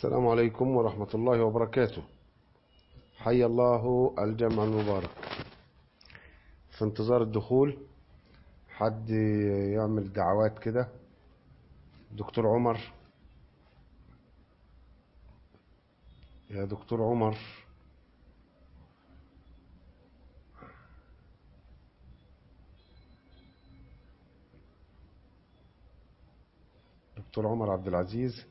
السلام عليكم ورحمة الله وبركاته حي الله الجمع المبارك في انتظار الدخول حد يعمل دعوات كده دكتور عمر يا دكتور عمر دكتور عمر عبد العزيز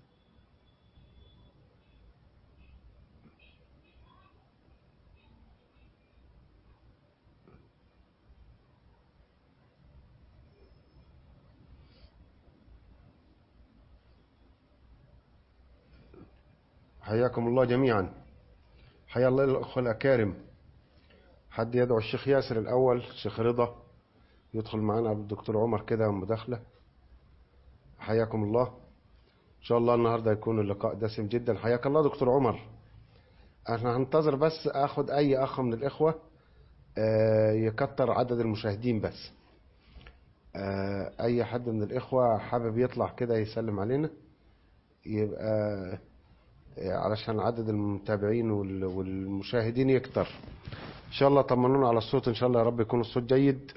حياكم الله جميعا حيا الله الأخوة الأكارم حد يدعو الشيخ ياسر الأول الشيخ رضا يدخل معنا بالدكتور عمر كده مداخلة حياكم الله إن شاء الله النهاردة يكون اللقاء دسم جدا حياك الله دكتور عمر احنا هننتظر بس اخد اي اخ من الاخوة آه، يكتر عدد المشاهدين بس آه، اي حد من الاخوة حابب يطلع كده يسلم علينا يبقى علشان عدد المتابعين وال- والمشاهدين يكتر ان شاء الله طمنونا على الصوت ان شاء الله يا رب يكون الصوت جيد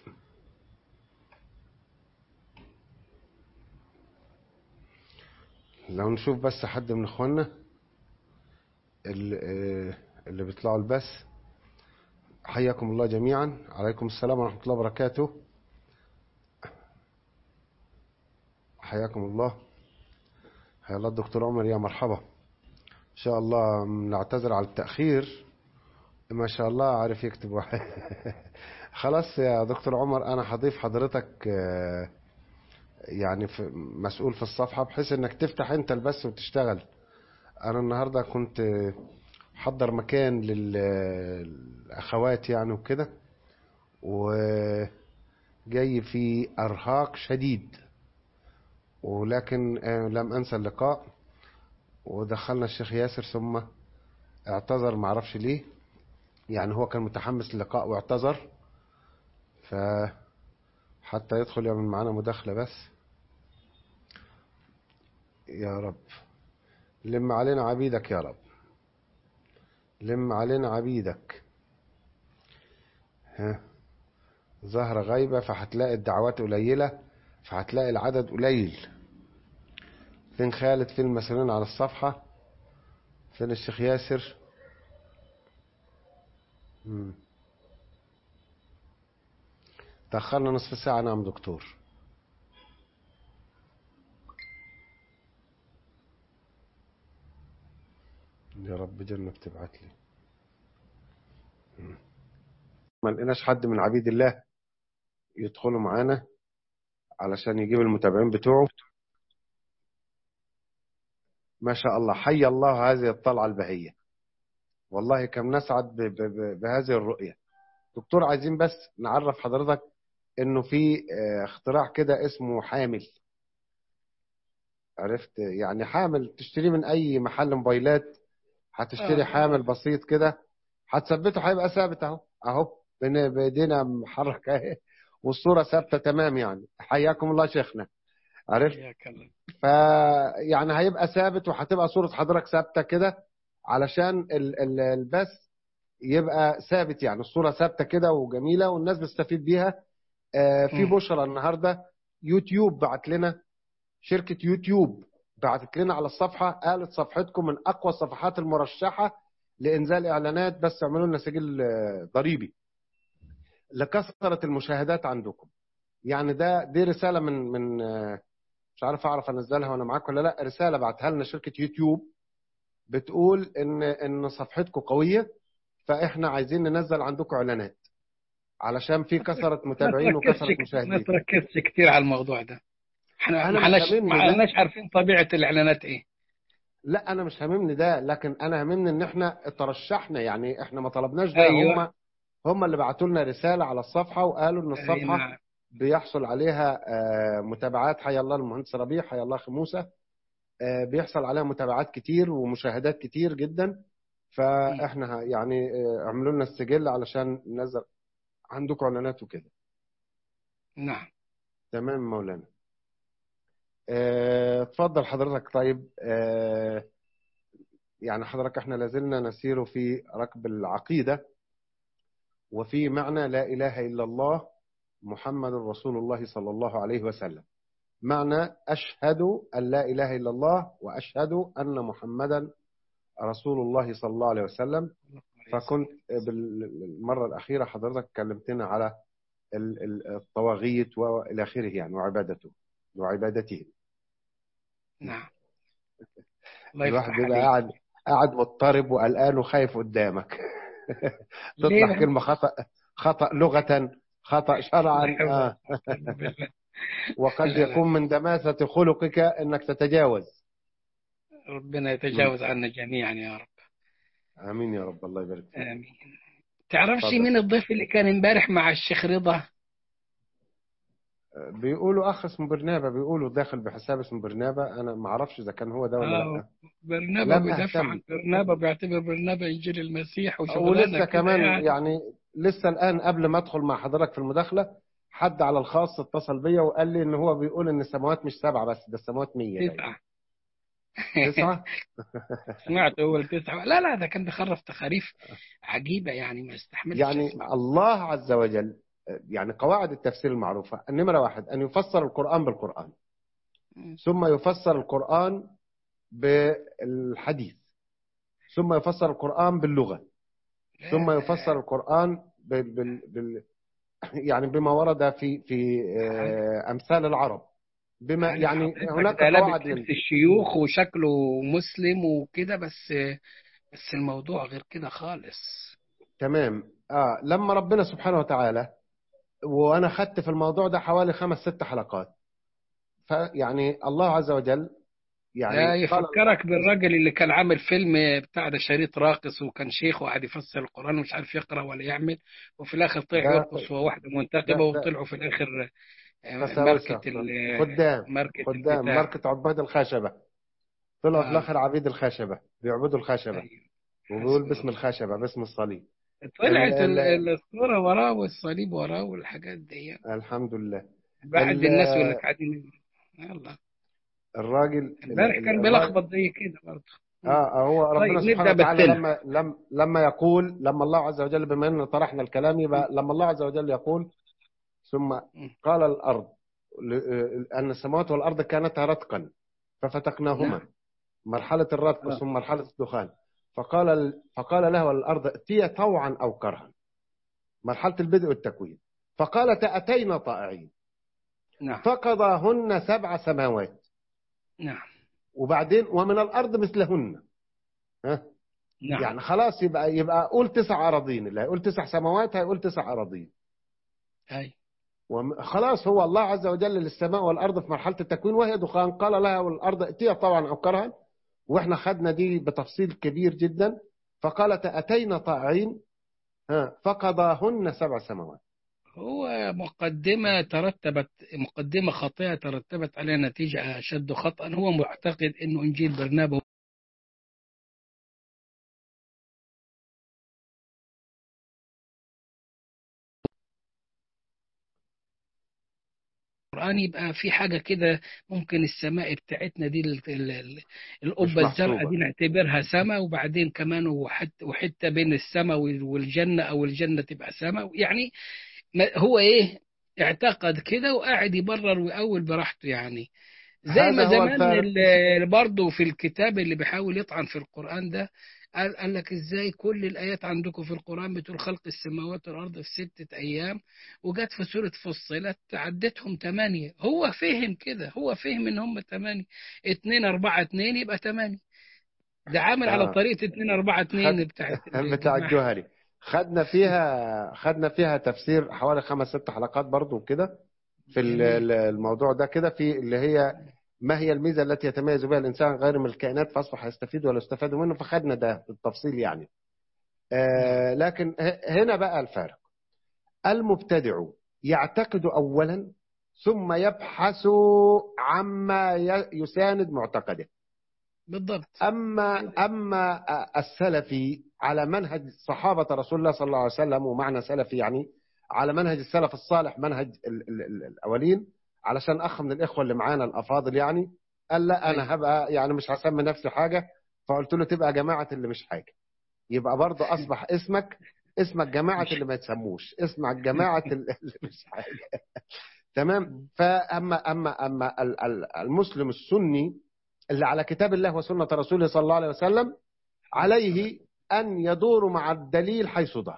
لو نشوف بس حد من اخواننا اللي, آه، اللي بيطلعوا البث حياكم الله جميعا عليكم السلام ورحمة الله وبركاته حياكم الله حيا الله الدكتور عمر يا مرحبا ان شاء الله نعتذر على التأخير ما شاء الله عارف يكتب واحد خلاص يا دكتور عمر انا هضيف حضرتك آه، يعني في مسؤول في الصفحة بحيث انك تفتح انت البث وتشتغل انا النهاردة كنت آه، حضر مكان للاخوات يعني وكده وجاي في ارهاق شديد ولكن آه، لم انسى اللقاء ودخلنا الشيخ ياسر ثم اعتذر معرفش ليه يعني هو كان متحمس للقاء واعتذر فحتى يدخل يعمل معانا مداخلة بس يا رب لم علينا عبيدك يا رب لم علينا عبيدك ها ظهر غيبة فهتلاقي الدعوات قليلة فهتلاقي العدد قليل فين خالد فين المسؤولين على الصفحة فين الشيخ ياسر مم. تأخرنا نصف ساعة نعم دكتور يا رب جنة تبعت لي مم. ما لقيناش حد من عبيد الله يدخلوا معانا علشان يجيب المتابعين بتوعه ما شاء الله حي الله هذه الطلعة البهية والله كم نسعد ب- ب- ب- بهذه الرؤية دكتور عايزين بس نعرف حضرتك انه في آه، اختراع كده اسمه حامل عرفت يعني حامل تشتريه من اي محل موبايلات هتشتري آه. حامل بسيط كده هتثبته هيبقى ثابت اهو اهو بن- بايدينا محرك اهي والصورة ثابتة تمام يعني حياكم الله شيخنا عرفت حياك الله فيعني هيبقى ثابت وهتبقى صورة حضرتك ثابتة كده علشان ال- ال- البث يبقى ثابت يعني الصورة ثابتة كده وجميلة والناس بتستفيد بيها آه، في مم. بشرى النهاردة يوتيوب بعت لنا شركة يوتيوب بعتت لنا على الصفحة قالت صفحتكم من أقوى الصفحات المرشحة لإنزال إعلانات بس اعملوا لنا سجل آه، ضريبي لكثرة المشاهدات عندكم يعني ده دي رسالة من من آه، مش عارف أعرف أنزلها وأنا معاك ولا لا رسالة بعتها لنا شركة يوتيوب بتقول إن إن صفحتكم قوية فإحنا عايزين ننزل عندكم إعلانات علشان في كثرة متابعين ما تركزش وكثرة ما مشاهدين تركزش كتير على الموضوع ده احنا أنا ما مش احناش هاممني ما ده. احناش عارفين طبيعة الإعلانات إيه لا انا مش هاممني ده لكن انا هاممني ان احنا ترشحنا يعني احنا ما طلبناش ده أيوة. هم هم اللي بعتوا لنا رساله على الصفحه وقالوا ان أي الصفحه نعم. بيحصل عليها آه، متابعات حيا الله المهندس ربيع حيا الله اخي موسى آه، بيحصل عليها متابعات كتير ومشاهدات كتير جدا فاحنا ه- يعني آه، اعملوا لنا السجل علشان ننزل عندكم اعلانات وكده نعم تمام مولانا آه، اتفضل حضرتك طيب آه، يعني حضرتك احنا لازلنا نسير في ركب العقيدة وفي معنى لا إله إلا الله محمد رسول الله صلى الله عليه وسلم معنى أشهد أن لا إله إلا الله وأشهد أن محمدا رسول الله صلى الله عليه وسلم فكنت بالمرة الأخيرة حضرتك كلمتنا على ال- ال- الطواغيت وإلى آخره يعني وعبادته وعبادته نعم الله الواحد يفتح بيبقى عليك قاعد قاعد مضطرب وقلقان وخايف قدامك ليه تطلع كلمة خطأ خطأ لغة خطأ شرعا لا حول آه. ولا قوة إلا بالله. وقد لا لا. يكون من دماثة خلقك انك تتجاوز ربنا يتجاوز عنا جميعا يا رب امين يا رب الله يبارك فيك آمين تعرفش اتفضل. مين الضيف اللي كان امبارح مع الشيخ رضا بيقولوا اخ اسمه برنابا بيقولوا داخل بحساب اسمه برنابا انا ما اعرفش اذا كان هو ده ولا آه لا برنابا لم بيدافع أهتم. عن برنابا بيعتبر برنابا انجيل المسيح وشغلانه ولسه كده كمان يعني. يعني لسه الان قبل ما ادخل مع حضرتك في المداخله حد على الخاص اتصل بيا وقال لي ان هو بيقول ان السماوات مش سبعه بس ده السماوات 100 تسعة تسعه سمعت أول تسعة لا لا ده كان بيخرف تخاريف عجيبة يعني ما استحملتش يعني أسمع الله عز وجل يعني قواعد التفسير المعروفة النمرة واحد أن يفسر القرآن بالقرآن ثم يفسر القرآن بالحديث ثم يفسر القرآن باللغة لا، ثم لا، يفسر القرآن بال بال بال يعني بما ورد في في آه، أمثال العرب بما يعني يعني حضرتك هناك ده لابس قواعد لبس لل- الشيوخ وشكله مسلم وكده بس بس الموضوع غير كده خالص تمام اه لما ربنا سبحانه وتعالى وانا خدت في الموضوع ده حوالي خمس ست حلقات فيعني الله عز وجل ده يعني قال يفكرك بالراجل اللي كان عامل فيلم بتاع ده شريط راقص وكان شيخ وقعد يفسر القرآن ومش عارف يقرأ ولا يعمل وفي الآخر طلع ده- يرقص وهو واحدة ده- منتخبة ده- وطلعوا في الآخر آه، فساوسة ماركة ال- خدام ماركة خدام البتاع ماركة عباد الخشبة طلعوا في آه. الآخر عبيد الخشبة بيعبدوا الخشبة أيوة. وبيقول باسم الخشبة باسم الصليب طلعت ال- ال- الصورة وراه والصليب وراه والحاجات دي الحمد لله بعد ال- الناس يقول لك قاعدين يلا الراجل امبارح ال- كان ال- بيلخبط زي كده برضه اه هو ربنا طيب، سبحانه نبدأ وتعالى بالسلم. لما لما لما يقول لما الله عز وجل بما ان طرحنا الكلام يبقى لما الله عز وجل يقول ثم قال الارض ل- ان السماوات والارض كانتا رتقا ففتقناهما نعم. مرحله الرتق آه. ثم مرحله الدخان فقال ال- فقال له الارض ائتيا طوعا او كرها مرحله البدء والتكوين فقالت اتينا طائعين نعم فقضاهن سبع سماوات نعم وبعدين ومن الارض مثلهن ها نعم يعني خلاص يبقى يبقى قول تسع اراضين اللي هيقول تسع سماوات هيقول تسع اراضين أي وم- خلاص هو الله عز وجل للسماء والارض في مرحله التكوين وهي دخان قال لها والارض ائتيا طوعا او كرها واحنا خدنا دي بتفصيل كبير جدا فقالت اتينا طائعين ها فقضاهن سبع سماوات هو مقدمة ترتبت مقدمة خاطئة ترتبت عليها نتيجة أشد خطأ هو معتقد إنه إنجيل برنابا القرآن يبقى في حاجة كده ممكن السماء بتاعتنا دي ال- ال- ال- القبة محسوبة. الزرقاء دي نعتبرها سماء وبعدين كمان وحتى وحتة بين السماء وال- والجنة أو الجنة تبقى سماء يعني ما- هو إيه اعتقد كده وقاعد يبرر ويأول براحته يعني زي هذا ما هو زمان الفارق. ال- برضه في الكتاب اللي بيحاول يطعن في القرآن ده قال, قال لك ازاي كل الآيات عندكم في القرآن بتقول خلق السماوات والأرض في ستة أيام وجت في سورة فصلت عدتهم ثمانية هو فهم كده هو فهم إن هم ثمانية اتنين أربعة اتنين يبقى ثمانية ده عامل على آه. طريقة اتنين أربعة اتنين خد- بتاعت بتاع الجماعة. الجوهري خدنا فيها خدنا فيها تفسير حوالي خمس ست حلقات برضو كده في ال- جميل. ال- الموضوع ده كده في اللي هي ما هي الميزه التي يتميز بها الانسان غير من الكائنات فاصبح يستفيد ولا يستفاد منه فخدنا ده بالتفصيل يعني آه لكن ه- هنا بقى الفارق المبتدع يعتقد اولا ثم يبحث عما ي- يساند معتقده بالضبط أما أما السلفي على منهج صحابة رسول الله صلى الله عليه وسلم ومعنى سلفي يعني على منهج السلف الصالح منهج ال ال ال الأولين علشان أخ من الإخوة اللي معانا الأفاضل يعني قال لا أنا هبقى يعني مش هسمي نفسي حاجة فقلت له تبقى جماعة اللي مش حاجة يبقى برضه أصبح اسمك اسمك جماعة اللي ما يتسموش اسمك جماعة اللي مش حاجة تمام فأما أما أما ال- ال- المسلم السني اللي على كتاب الله وسنة رسوله صلى الله عليه وسلم عليه أن يدور مع الدليل حيث دار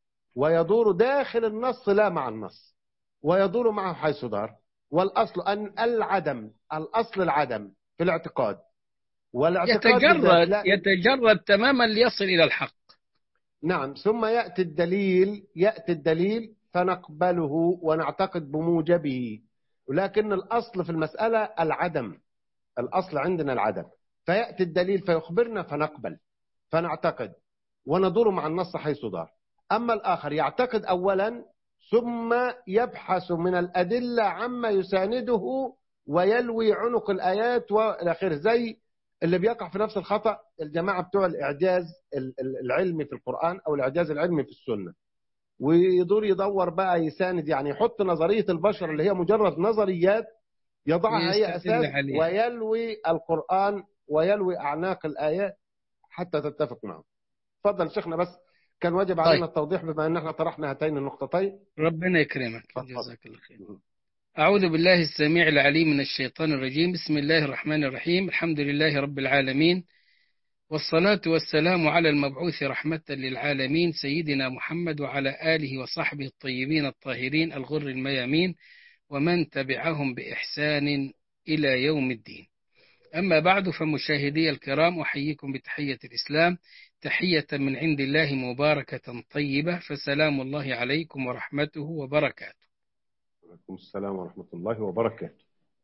ويدور داخل النص لا مع النص ويدور معه حيث دار والأصل أن العدم الأصل العدم في الاعتقاد والاعتقاد بالذات يتجرد لا- يتجرد تماما ليصل إلى الحق نعم ثم يأتي الدليل يأتي الدليل فنقبله ونعتقد بموجبه ولكن الأصل في المسألة العدم الأصل عندنا العدم فيأتي الدليل فيخبرنا فنقبل فنعتقد وندور مع النص حيث دار أما الآخر يعتقد أولا ثم يبحث من الأدلة عما يسانده ويلوي عنق الآيات وإلى آخره زي اللي بيقع في نفس الخطأ الجماعة بتوع الإعجاز ال- ال- العلمي في القرآن أو الإعجاز العلمي في السنة ويدور يدور بقى يساند يعني يحط نظرية البشر اللي هي مجرد نظريات يضعها هي ويستدل أساس عليها. ويلوي القرآن ويلوي أعناق الآيات حتى تتفق معه تفضل شيخنا بس كان واجب علينا طيب. التوضيح بما أن احنا طرحنا هاتين النقطتين ربنا يكرمك تفضل. جزاك الله خير أعوذ بالله السميع العليم من الشيطان الرجيم بسم الله الرحمن الرحيم الحمد لله رب العالمين والصلاة والسلام على المبعوث رحمة للعالمين سيدنا محمد وعلى آله وصحبه الطيبين الطاهرين الغر الميامين ومن تبعهم بإحسان إلى يوم الدين أما بعد فمشاهدي الكرام أحييكم بتحية الإسلام تحية من عند الله مباركة طيبة فسلام الله عليكم ورحمته وبركاته وعليكم السلام ورحمة الله وبركاته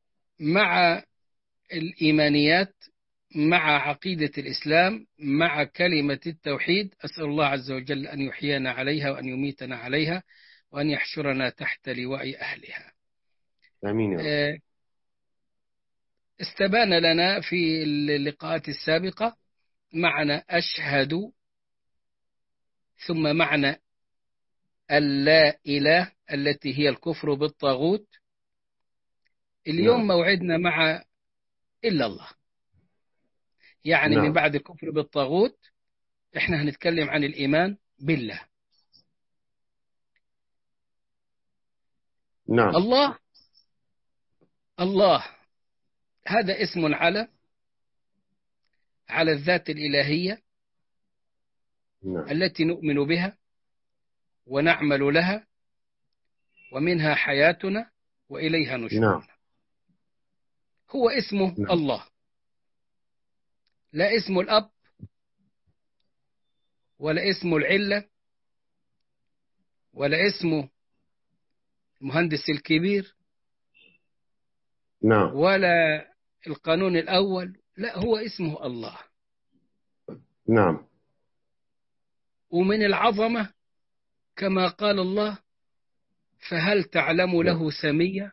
مع الإيمانيات مع عقيدة الإسلام مع كلمة التوحيد أسأل الله عز وجل أن يحيينا عليها وأن يميتنا عليها وأن يحشرنا تحت لواء أهلها آمين يا رب آه، استبان لنا في اللقاءات السابقة معنى أشهد ثم معنى اللا إله التي هي الكفر بالطاغوت اليوم نعم. موعدنا مع إلا الله يعني نعم. من بعد الكفر بالطاغوت احنا هنتكلم عن الإيمان بالله نعم الله الله هذا اسم على على الذات الإلهية نعم التي نؤمن بها ونعمل لها ومنها حياتنا وإليها نشورنا نعم. هو اسمه نعم. الله لا اسم الأب ولا اسم العلة ولا اسمه المهندس الكبير نعم ولا القانون الأول لا هو اسمه الله نعم ومن العظمة كما قال الله فهل تعلم له سمية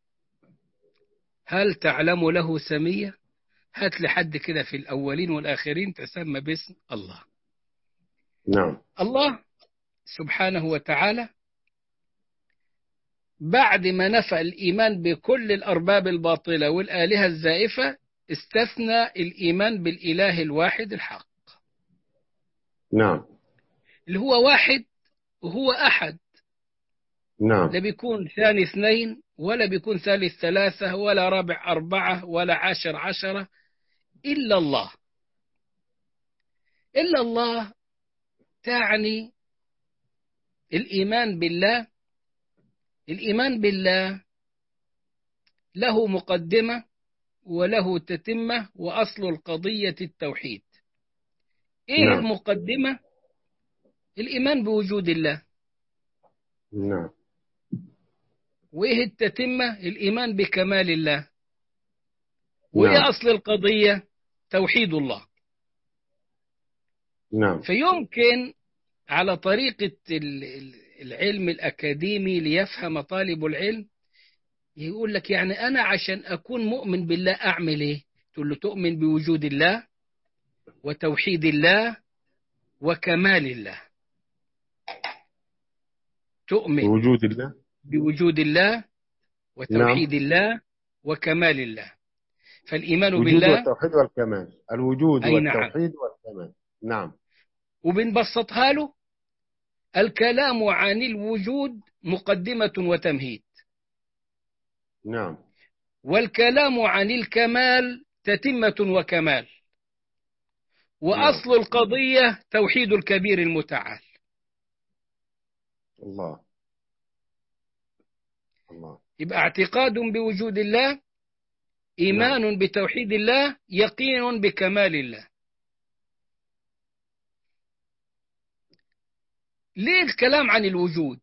هل تعلم له سمية هات لحد كده في الأولين والآخرين تسمى باسم الله نعم الله سبحانه وتعالى بعد ما نفى الإيمان بكل الأرباب الباطلة والآلهة الزائفة استثنى الإيمان بالإله الواحد الحق نعم اللي هو واحد وهو أحد نعم لا بيكون ثاني اثنين ولا بيكون ثالث ثلاثة ولا رابع أربعة ولا عشر عشرة إلا الله إلا الله تعني الإيمان بالله الإيمان بالله له مقدمة وله تتمة وأصل القضية التوحيد إيه نعم. المقدمة الإيمان بوجود الله نعم وإيه التتمة الإيمان بكمال الله وإيه نعم. أصل القضية توحيد الله نعم فيمكن على طريقة ال- ال- العلم الأكاديمي ليفهم طالب العلم يقول لك يعني أنا عشان أكون مؤمن بالله أعمل إيه تقول له تؤمن بوجود الله وتوحيد الله وكمال الله تؤمن بوجود الله بوجود الله وتوحيد الله وكمال الله فالإيمان الوجود بالله والتوحيد والكمال الوجود أي نعم. والتوحيد والكمال نعم وبنبسطها له الكلام عن الوجود مقدمة وتمهيد نعم والكلام عن الكمال تتمة وكمال وأصل القضية توحيد الكبير المتعال الله الله يبقى اعتقاد بوجود الله إيمان بتوحيد الله يقين بكمال الله ليه الكلام عن الوجود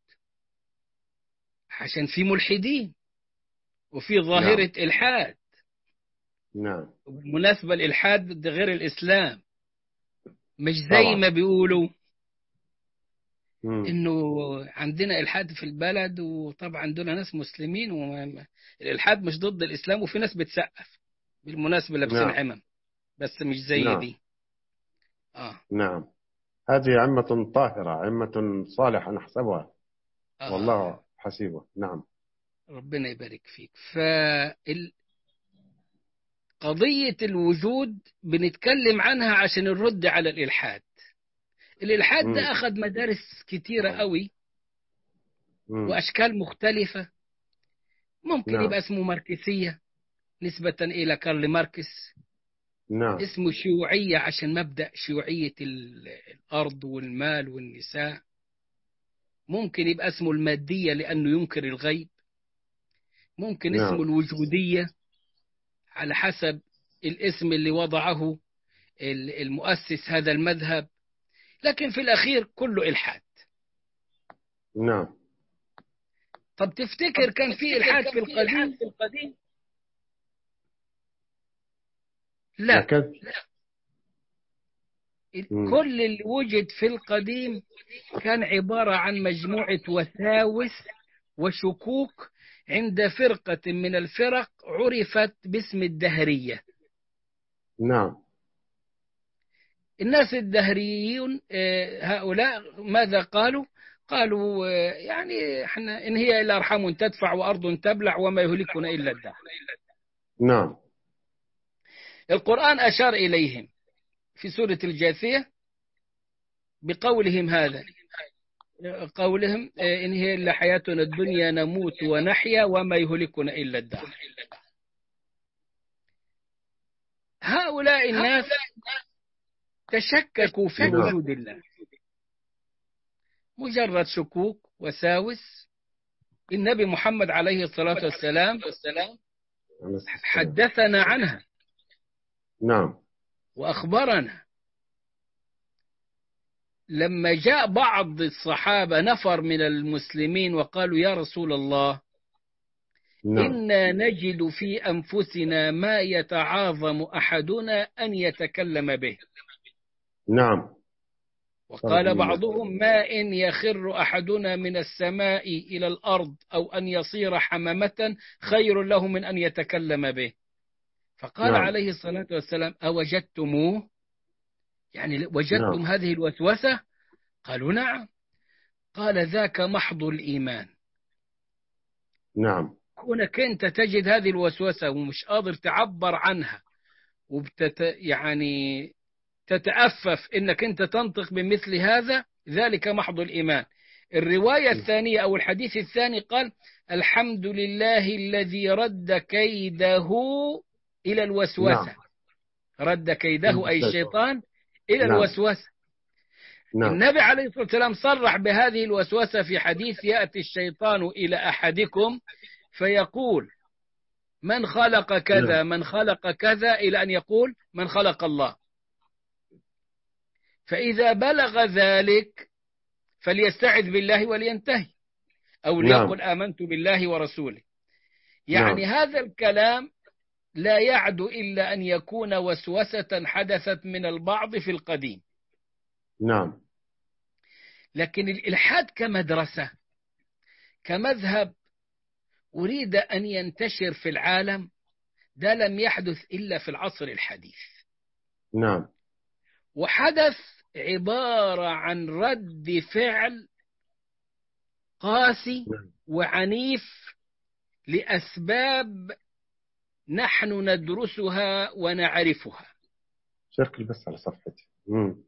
عشان في ملحدين وفي ظاهرة إلحاد نعم بالمناسبة الإلحاد ده غير الإسلام مش زي طبعا. ما بيقولوا مم. إنه عندنا إلحاد في البلد وطبعا دول ناس مسلمين والإلحاد مش ضد الإسلام وفي ناس بتسقف بالمناسبة لابسين نعم. عمم بس مش زي نعم. دي آه. نعم هذه عمة طاهرة عمة صالحة نحسبها آه. والله حسيبه نعم ربنا يبارك فيك فال قضية الوجود بنتكلم عنها عشان نرد على الإلحاد الإلحاد مم. ده أخذ مدارس كتيرة قوي مم. وأشكال مختلفة ممكن نعم. يبقى اسمه ماركسية نسبة إلى كارل ماركس نعم اسمه شيوعية عشان مبدأ شيوعية ال- الأرض والمال والنساء ممكن يبقى اسمه المادية لأنه ينكر الغيب ممكن نعم. اسمه الوجودية على حسب الاسم اللي وضعه ال- المؤسس هذا المذهب لكن في الأخير كله إلحاد نعم طب تفتكر كان في إلحاد في القديم لا لكن مم. كل اللي وجد في القديم كان عبارة عن مجموعة وساوس وشكوك عند فرقة من الفرق عرفت باسم الدهرية نعم الناس الدهريون آه، هؤلاء ماذا قالوا قالوا آه، يعني احنا إن هي إلا أرحام تدفع وأرض تبلع وما يهلكنا إلا الدهر نعم القرآن أشار إليهم في سورة الجاثية بقولهم هذا قولهم آه، إن هي إلا حياتنا الدنيا نموت ونحيا وما يهلكنا إلا الدهر هؤلاء الناس تشككوا في نعم. وجود الله مجرد شكوك وساوس النبي محمد عليه الصلاة والسلام عليه الصلاة والسلام. حدثنا عنها نعم وأخبرنا لما جاء بعض الصحابة نفر من المسلمين وقالوا يا رسول الله نعم إنا نجد في أنفسنا ما يتعاظم أحدنا أن يتكلم به نعم وقال الله. بعضهم ما إن يخر أحدنا من السماء إلى الأرض أو أن يصير حمامة خير له من أن يتكلم به فقال نعم. عليه الصلاة والسلام أوجدتموه يعني وجدتم نعم. هذه الوسوسة قالوا نعم قال ذاك محض الإيمان نعم كونك أنت تجد هذه الوسوسة ومش قادر تعبر عنها وبتت يعني تتأفف إنك أنت تنطق بمثل هذا ذلك محض الإيمان الرواية الثانية أو الحديث الثاني قال الحمد لله الذي رد كيده إلى الوسوسة نعم. رد كيده أي الشيطان إلى نعم. الوسوسة نعم النبي عليه الصلاة والسلام صرح بهذه الوسوسة في حديث يأتي الشيطان إلى أحدكم فيقول من خلق كذا نعم. من خلق كذا إلى أن يقول من خلق الله فإذا بلغ ذلك فليستعذ بالله ولينتهي أو نعم. ليقل آمنت بالله ورسوله يعني نعم. هذا الكلام لا يعد إلا أن يكون وسوسة حدثت من البعض في القديم نعم لكن الإلحاد كمدرسة كمذهب أريد أن ينتشر في العالم ده لم يحدث إلا في العصر الحديث نعم وحدث عبارة عن رد فعل قاسي نعم. وعنيف لأسباب نحن ندرسها ونعرفها شاركي بس على صفحتي مم.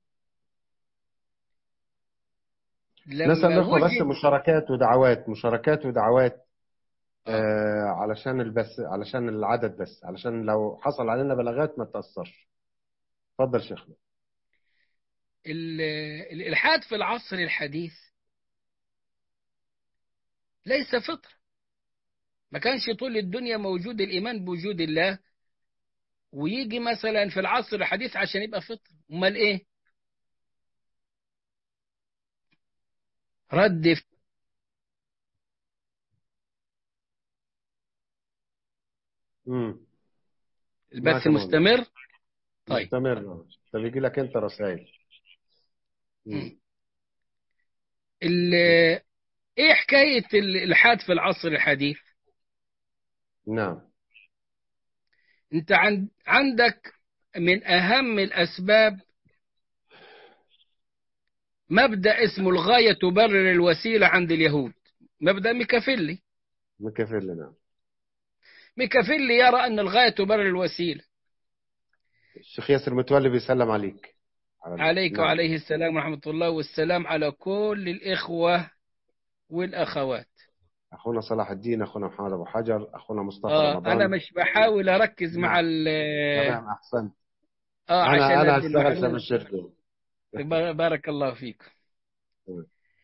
لما نسأل الأخوة بس وجد مشاركات ودعوات مشاركات ودعوات آه علشان البس علشان العدد بس علشان لو حصل علينا بلاغات ما تأثرش اتفضل شيخنا ال- الإلحاد في العصر الحديث ليس فطرة ما كانش طول الدنيا موجود الإيمان بوجود الله ويجي مثلا في العصر الحديث عشان يبقى فطرة أمال إيه رد مم. البث معك يا مولانا. مستمر طيب مستمر طب يجي لك انت رسائل مم. ال- ايه حكاية الإلحاد في العصر الحديث نعم انت عند عندك من اهم الاسباب مبدأ اسمه الغاية تبرر الوسيلة عند اليهود مبدأ ميكافيلي مكفل لنا ميكافيلي يرى أن الغاية تبرر الوسيلة الشيخ ياسر متولي بيسلم عليك على عليك نعم. وعليه السلام ورحمة الله والسلام على كل الإخوة والأخوات اخونا صلاح الدين اخونا محمد ابو حجر اخونا مصطفى آه رمضان أنا مش بحاول أركز مع نعم. ال تمام احسنت آه انا عشان انا أدي هشتغل في المعلومة. الشركه بارك الله فيك تمام.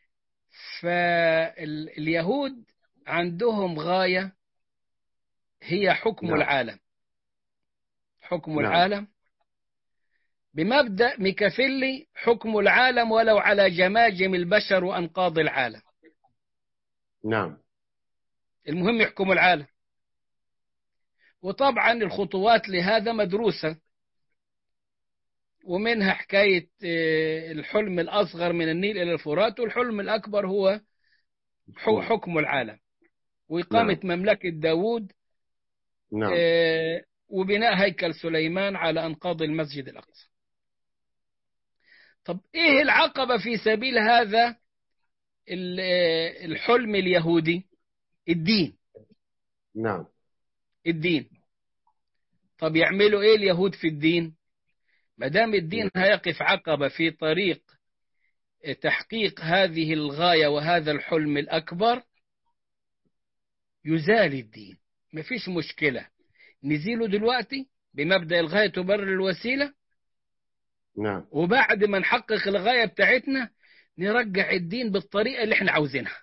فاليهود عندهم غاية هي حكم نعم. العالم حكم نعم. العالم بمبدأ ميكافيلي حكم العالم ولو على جماجم البشر وأنقاض العالم نعم المهم يحكم العالم وطبعا الخطوات لهذا مدروسة ومنها حكاية آه، الحلم الأصغر من النيل إلى الفرات والحلم الأكبر هو ح- حكم العالم وإقامة مملكة داود نعم آه، وبناء هيكل سليمان على أنقاض المسجد الأقصى طب إيه العقبة في سبيل هذا ال- آه، الحلم اليهودي الدين نعم الدين طب يعملوا ايه اليهود في الدين ما دام الدين هيقف عقبة في طريق تحقيق هذه الغاية وهذا الحلم الأكبر يزال الدين مفيش مشكلة نزيله دلوقتي بمبدأ الغاية تبرر الوسيلة نعم وبعد ما نحقق الغاية بتاعتنا نرجع الدين بالطريقة اللي احنا عاوزينها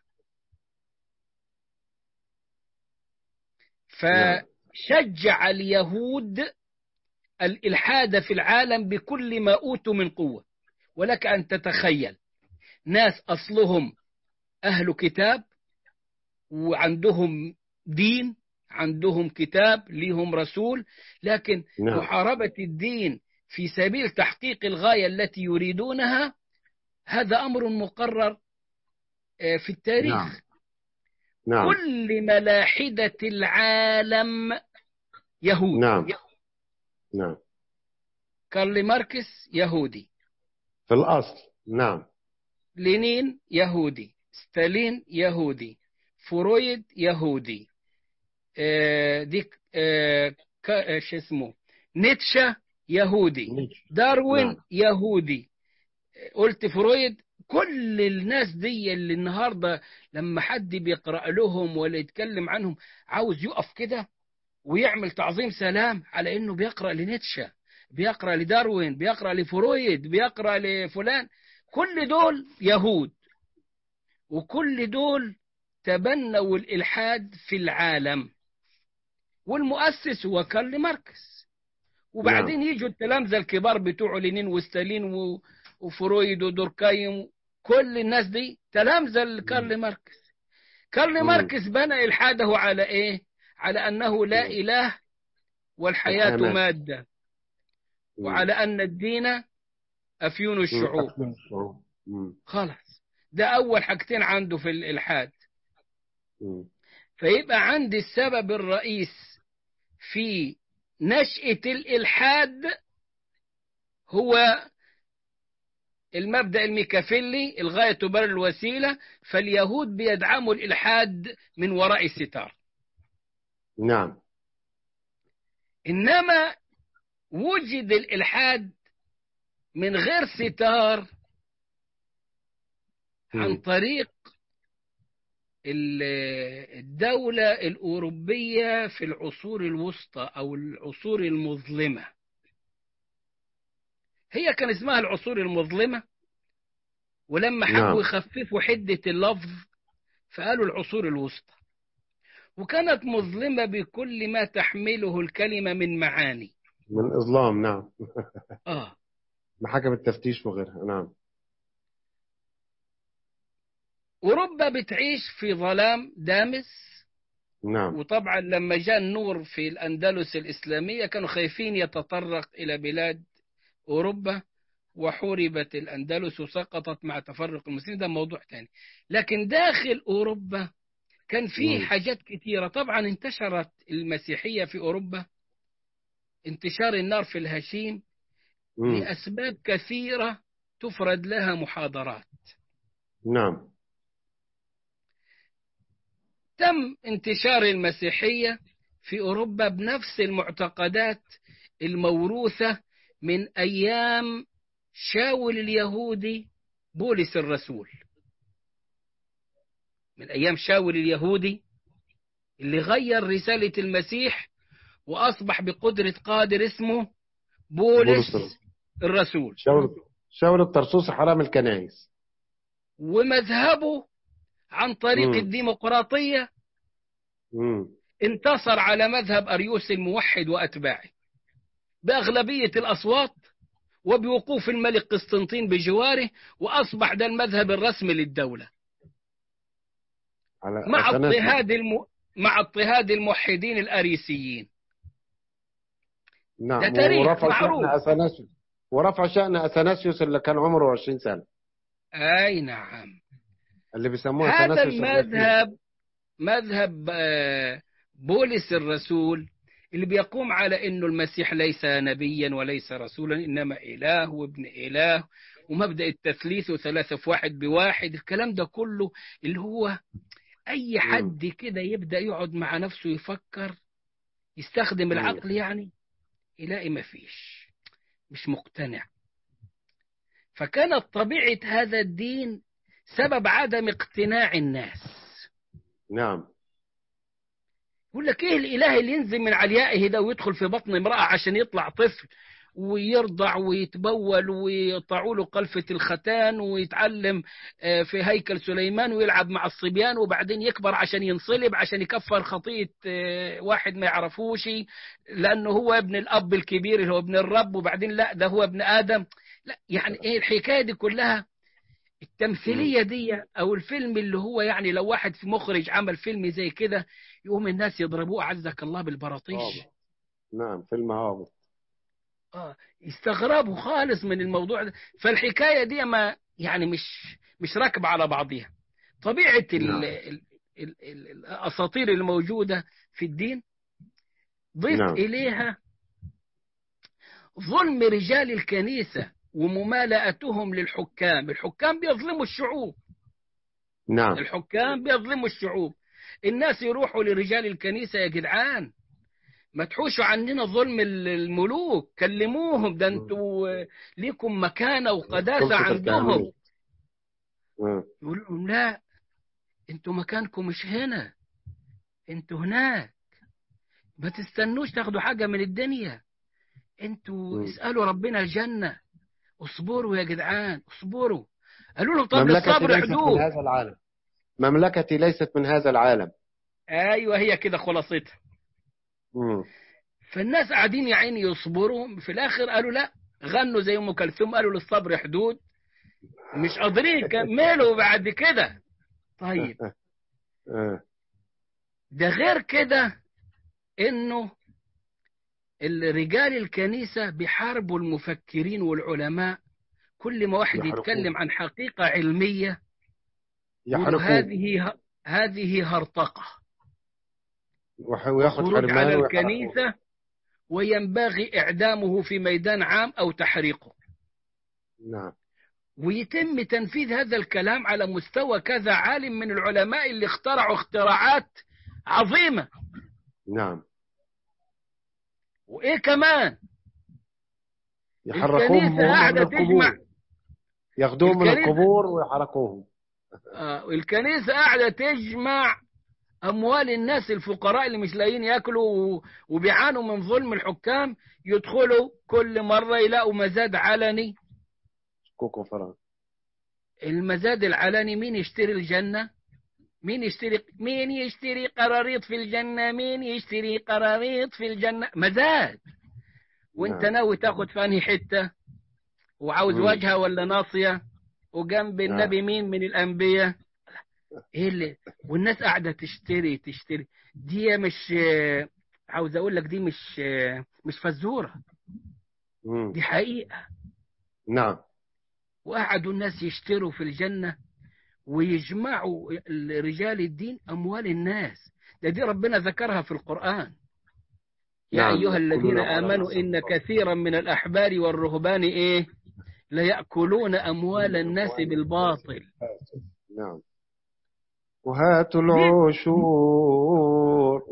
نعم. فشجع اليهود الإلحاد في العالم بكل ما أوتوا من قوة ولك أن تتخيل ناس أصلهم أهل كتاب وعندهم دين عندهم كتاب ليهم رسول لكن نعم محاربة الدين في سبيل تحقيق الغاية التي يريدونها هذا أمر مقرر آه، في التاريخ نعم. نعم كل ملاحدة العالم يهود نعم. نعم كارل ماركس يهودي في الأصل نعم لينين يهودي ستالين يهودي فرويد يهودي آه، ديك آه، كا- آه، شو اسمه نيتشه يهودي داروين نعم. يهودي قلت فرويد كل الناس دي اللي النهارده لما حد بيقرأ لهم ولا يتكلم عنهم عاوز يقف كده ويعمل تعظيم سلام على انه بيقرأ لنيتشه بيقرأ لداروين بيقرأ لفرويد بيقرأ لفلان كل دول يهود وكل دول تبنوا الإلحاد في العالم والمؤسس هو كارل ماركس وبعدين نعم. يجوا التلامذة الكبار بتوعه لينين وستالين و- وفرويد ودوركايم كل الناس دي تلامذة لكارل ماركس كارل مم. ماركس بنى إلحاده على إيه؟ على أنه لا مم. إله والحياة الحياة مادة وعلى أن الدين أفيون الشعوب الشعوب مم. خلاص ده أول حاجتين عنده في الإلحاد مم. فيبقى عندي السبب الرئيس في نشأة الإلحاد هو المبدأ الميكافيلي الغاية تبرر الوسيلة فاليهود بيدعموا الإلحاد من وراء الستار نعم إنما وجد الإلحاد من غير ستار عن مم. طريق ال- الدولة الأوروبية في العصور الوسطى أو العصور المظلمة هي كان اسمها العصور المظلمة ولما نعم. حبوا يخففوا حدة اللفظ فقالوا العصور الوسطى وكانت مظلمة بكل ما تحمله الكلمة من معاني من إظلام نعم آه محاكم التفتيش وغيرها نعم أوروبا بتعيش في ظلام دامس نعم وطبعا لما جاء النور في الأندلس الإسلامية كانوا خايفين يتطرق إلى بلاد أوروبا وحوربت الأندلس وسقطت مع تفرق المسلمين ده موضوع تاني لكن داخل أوروبا كان في مم. حاجات كتيرة طبعا انتشرت المسيحية في أوروبا انتشار النار في الهشيم مم. لأسباب كثيرة تفرد لها محاضرات نعم تم انتشار المسيحية في أوروبا بنفس المعتقدات الموروثة من أيام شاول اليهودي بولس الرسول من أيام شاول اليهودي اللي غير رسالة المسيح وأصبح بقدرة قادر اسمه بولس بولس الرسول شاول شاول الطرسوسي حرام الكنائس ومذهبه عن طريق مم. الديمقراطية مم. انتصر على مذهب أريوس الموحد وأتباعه بأغلبية الأصوات وبوقوف الملك قسطنطين بجواره وأصبح ده المذهب الرسمي للدولة على مع أثناسيوس. اضطهاد الم... مع اضطهاد الموحدين الأريسيين نعم ده تاريخ ورفع معروف. شأن أثناسيوس ورفع شأن أثناسيوس اللي كان عمره 20 سنة أي نعم اللي بيسموه هذا أثناسيوس الرسول. المذهب مذهب آه، بولس الرسول اللي بيقوم على انه المسيح ليس نبيا وليس رسولا انما اله وابن اله ومبدا التثليث وثلاثه في واحد بواحد الكلام ده كله اللي هو اي حد كده يبدا يقعد مع نفسه يفكر يستخدم مم. العقل يعني يلاقي ما فيش مش مقتنع فكانت طبيعه هذا الدين سبب عدم اقتناع الناس نعم يقول لك ايه الاله اللي ينزل من عليائه ده ويدخل في بطن امراه عشان يطلع طفل ويرضع ويتبول ويقطعوا له قلفة الختان ويتعلم آه، في هيكل سليمان ويلعب مع الصبيان وبعدين يكبر عشان ينصلب عشان يكفر خطية آه، واحد ما يعرفوش لأنه هو ابن الأب الكبير اللي هو ابن الرب وبعدين لا ده هو ابن آدم لا يعني ايه الحكاية دي كلها التمثيلية دي أو الفيلم اللي هو يعني لو واحد في مخرج عمل فيلم زي كده يقوم الناس يضربوه عزك الله بالبراطيش هابط. نعم فيلم هابط اه يستغربوا خالص من الموضوع ده فالحكايه دي ما يعني مش مش راكبه على بعضها طبيعه ال نعم. ال ال ال الاساطير الموجوده في الدين ضيف نعم. اليها ظلم رجال الكنيسه وممالأتهم للحكام الحكام بيظلموا الشعوب نعم الحكام بيظلموا الشعوب الناس يروحوا لرجال الكنيسة يا جدعان ما تحوشوا عننا ظلم ال- الملوك كلموهم ده انتوا آه، ليكم مكانة وقداسة سلطة عندهم الكهنوت. مم. يقول لهم لا انتوا مكانكم مش هنا انتوا هناك ما تستنوش تاخدوا حاجة من الدنيا انتوا مم. اسألوا ربنا الجنة اصبروا يا جدعان اصبروا قالوا لهم طب مملكتي الصبر ليست حدود من هذا العالم مملكتي ليست من هذا العالم ايوه هي كده خلاصتها مم. فالناس قاعدين يا عيني يصبروا في الاخر قالوا لا غنوا زي ام كلثوم قالوا للصبر حدود مش قادرين يكملوا بعد كده طيب آه. ده غير كده انه الرجال الكنيسة بيحاربوا المفكرين والعلماء كل ما واحد يحرقوه. يتكلم عن حقيقة علمية يقولوا يحرقوا هذه هذه هرطقة وح- وياخد خروج حرمان على ويحرقوه. الكنيسة وينبغي إعدامه في ميدان عام أو تحريقه نعم ويتم تنفيذ هذا الكلام على مستوى كذا عالم من العلماء اللي اخترعوا اختراعات عظيمة نعم وايه كمان يحركوهم الكنيسة وهم من قاعدة القبور تجمع ياخدوهم من الكنيسة- القبور ويحركوهم آه، الكنيسة قاعدة تجمع أموال الناس الفقراء اللي مش لاقيين ياكلوا و- وبيعانوا من ظلم الحكام يدخلوا كل مرة يلاقوا مزاد علني كوكو فرنسا المزاد العلني مين يشتري الجنة مين يشتري مين يشتري قراريط في الجنة مين يشتري قراريط في الجنة مزاد وانت نعم. ناوي تاخد في انهي حتة وعاوز مم. وجهة ولا ناصية وجنب نعم. النبي مين من الأنبياء ايه اللي والناس قاعدة تشتري تشتري دي مش آه، عاوز اقول لك دي مش آه، مش فزورة مم. دي حقيقة نعم وقعدوا الناس يشتروا في الجنة ويجمعوا رجال الدين أموال الناس ده دي ربنا ذكرها في القرآن يا نعم، أيها الذين يأكلون أموال آمنوا الناس إن بالباطل. كثيرا من الأحبار والرهبان إيه ليأكلون أموال الناس بالباطل نعم وهاتوا العشور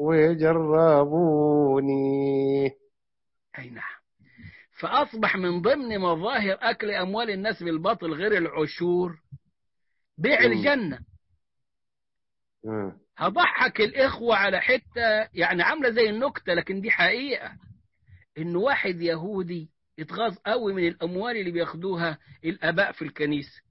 وجربوني أي نعم فأصبح من ضمن مظاهر أكل أموال الناس بالباطل غير العشور بيع مم. الجنة آه. هضحك الإخوة على حتة يعني عاملة زي النكتة لكن دي حقيقة إن واحد يهودي اتغاظ قوي من الأموال اللي بياخدوها الآباء في الكنيسة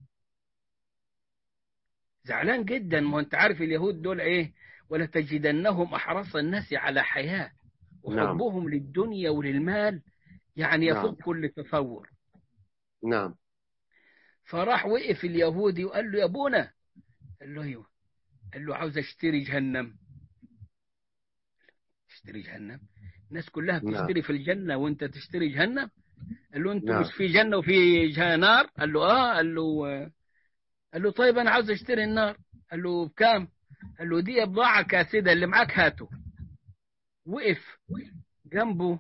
زعلان جدا ما أنت عارف اليهود دول إيه ولا تجدنهم أحرص الناس على حياة نعم. وحبهم للدنيا وللمال يعني نعم. يفوق كل تصور نعم فراح وقف اليهودي وقال له يا ابونا قال له ايوه قال له عاوز اشتري جهنم اشتري جهنم الناس كلها نعم. بتشتري في الجنة وانت تشتري جهنم قال له انت نعم. مش في جنة وفي جه- نار قال له اه قال له آه. قال له طيب انا عاوز اشتري النار قال له بكام قال له دي بضاعة كاسدة اللي معاك هاته وقف جنبه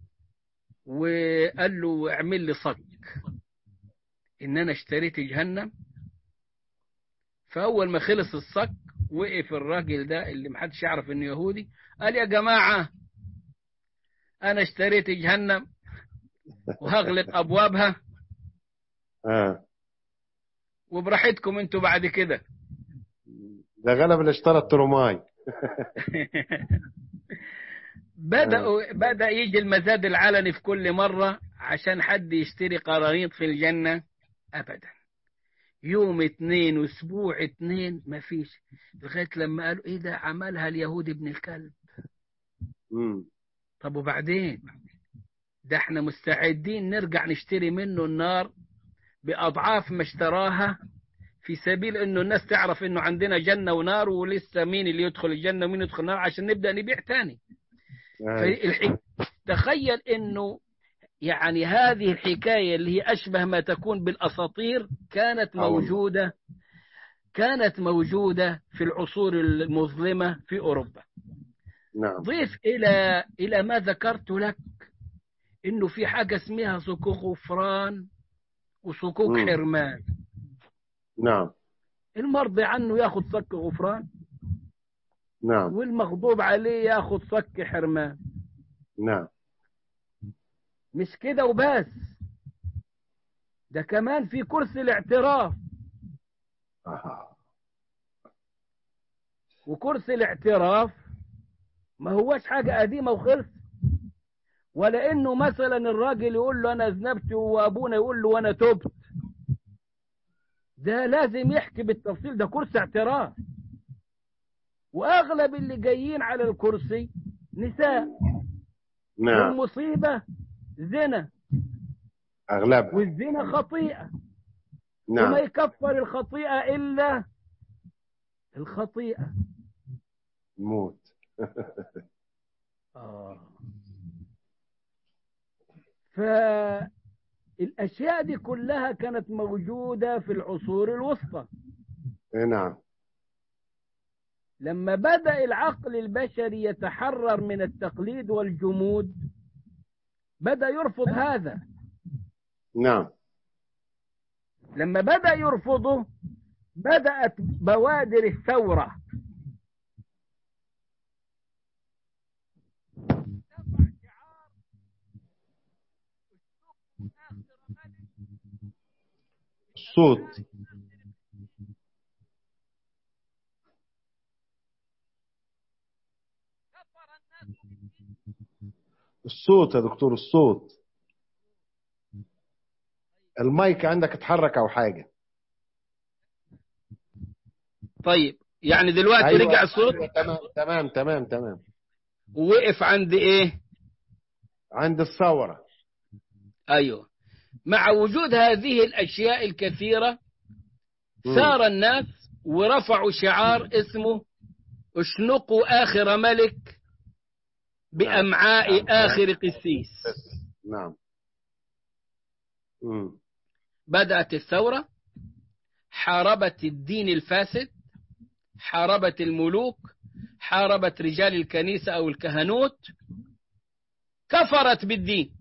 وقال له اعمل لي صك ان انا اشتريت جهنم فاول ما خلص الصك وقف الراجل ده اللي محدش يعرف انه يهودي قال يا جماعة انا اشتريت جهنم وهغلق ابوابها آه. وبراحتكم انتوا بعد كده ده غلب اللي اشترى الترماي بدأوا بدأ يجي المزاد العلني في كل مرة عشان حد يشتري قراريط في الجنة أبدا يوم اتنين واسبوع اتنين مفيش لغاية لما قالوا ايه ده عملها اليهود ابن الكلب مم. طب وبعدين ده احنا مستعدين نرجع نشتري منه النار بأضعاف ما اشتراها في سبيل انه الناس تعرف انه عندنا جنة ونار ولسه مين اللي يدخل الجنة ومين يدخل النار عشان نبدأ نبيع تاني آه. فالحك... تخيل انه يعني هذه الحكاية اللي هي أشبه ما تكون بالأساطير كانت آه والله. موجودة كانت موجودة في العصور المظلمة في أوروبا نعم ضيف إلى إلى ما ذكرت لك إنه في حاجة اسمها صكوك غفران وصكوك مم. حرمان نعم المرضي عنه ياخذ صك غفران نعم والمغضوب عليه ياخذ صك حرمان نعم مش كده وبس ده كمان في كرسي الاعتراف آه. وكرسي الاعتراف ما هوش حاجة قديمة وخلص ولا انه مثلا الراجل يقول له انا ذنبت وابونا يقول له وانا تبت ده لازم يحكي بالتفصيل ده كرسي اعتراف واغلب اللي جايين على الكرسي نساء نعم والمصيبة زنا أغلبها والزنا خطيئة وما نعم يكفر الخطيئة إلا الخطيئة موت آه. فالأشياء دي كلها كانت موجودة في العصور الوسطى إيه نعم لما بدأ العقل البشري يتحرر من التقليد والجمود بدأ يرفض هذا نعم لما بدأ يرفضه بدأت بوادر الثورة الصوت الصوت يا دكتور الصوت المايك عندك اتحرك او حاجه طيب يعني دلوقتي أيوة، رجع الصوت أيوة، تمام تمام تمام تمام ووقف عند ايه عند الثوره ايوه مع وجود هذه الاشياء الكثيره مم. ثار الناس ورفعوا شعار اسمه اشنقوا اخر ملك بامعاء نعم. اخر قسيس نعم مم. بدات الثوره حاربت الدين الفاسد حاربت الملوك حاربت رجال الكنيسه او الكهنوت كفرت بالدين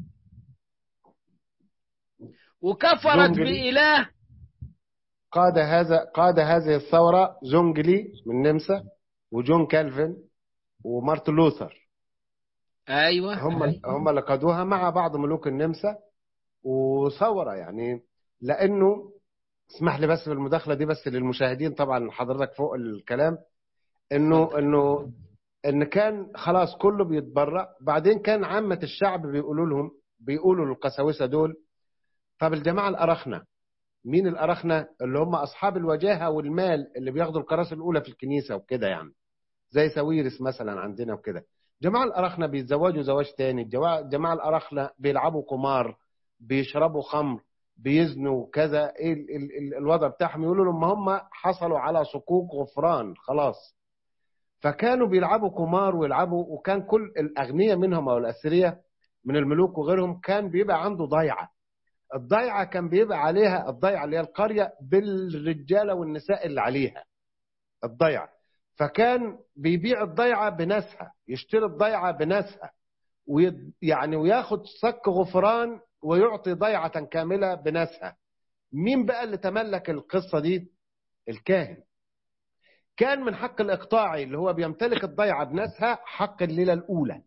وكفرت زنجلي. بإله قاد هذا قاد هذه الثوره زونجلي من النمسا وجون كالفن ومارتن لوثر ايوه هم هم اللي قادوها مع بعض ملوك النمسا وثوره يعني لانه اسمح لي بس بالمداخله دي بس للمشاهدين طبعا حضرتك فوق الكلام انه انه ان كان خلاص كله بيتبرأ بعدين كان عامه الشعب بيقولوا لهم بيقولوا للقساوسه دول طب الجماعه الأرخنة مين الأرخنة اللي هم أصحاب الوجاهة والمال اللي بياخدوا الكراسي الأولى في الكنيسة وكده يعني زي ساويرس مثلا عندنا وكده جماعة الأرخنة بيتزوجوا زواج تاني الجوا- جماعة الأرخنة بيلعبوا قمار بيشربوا خمر بيزنوا كذا ايه ال- ال- ال- الوضع بتاعهم يقولوا لهم هم حصلوا على صكوك غفران خلاص فكانوا بيلعبوا قمار ويلعبوا وكان كل الأغنياء منهم أو الأثرياء من الملوك وغيرهم كان بيبقى عنده ضيعة الضيعة كان بيبقى عليها الضيعة اللي هي القرية بالرجالة والنساء اللي عليها الضيعة فكان بيبيع الضيعة بناسها يشتري الضيعة بناسها ويد يعني وياخد صك غفران ويعطي ضيعة كاملة بناسها مين بقى اللي تملك القصة دي الكاهن كان من حق الإقطاعي اللي هو بيمتلك الضيعة بناسها حق الليلة الأولى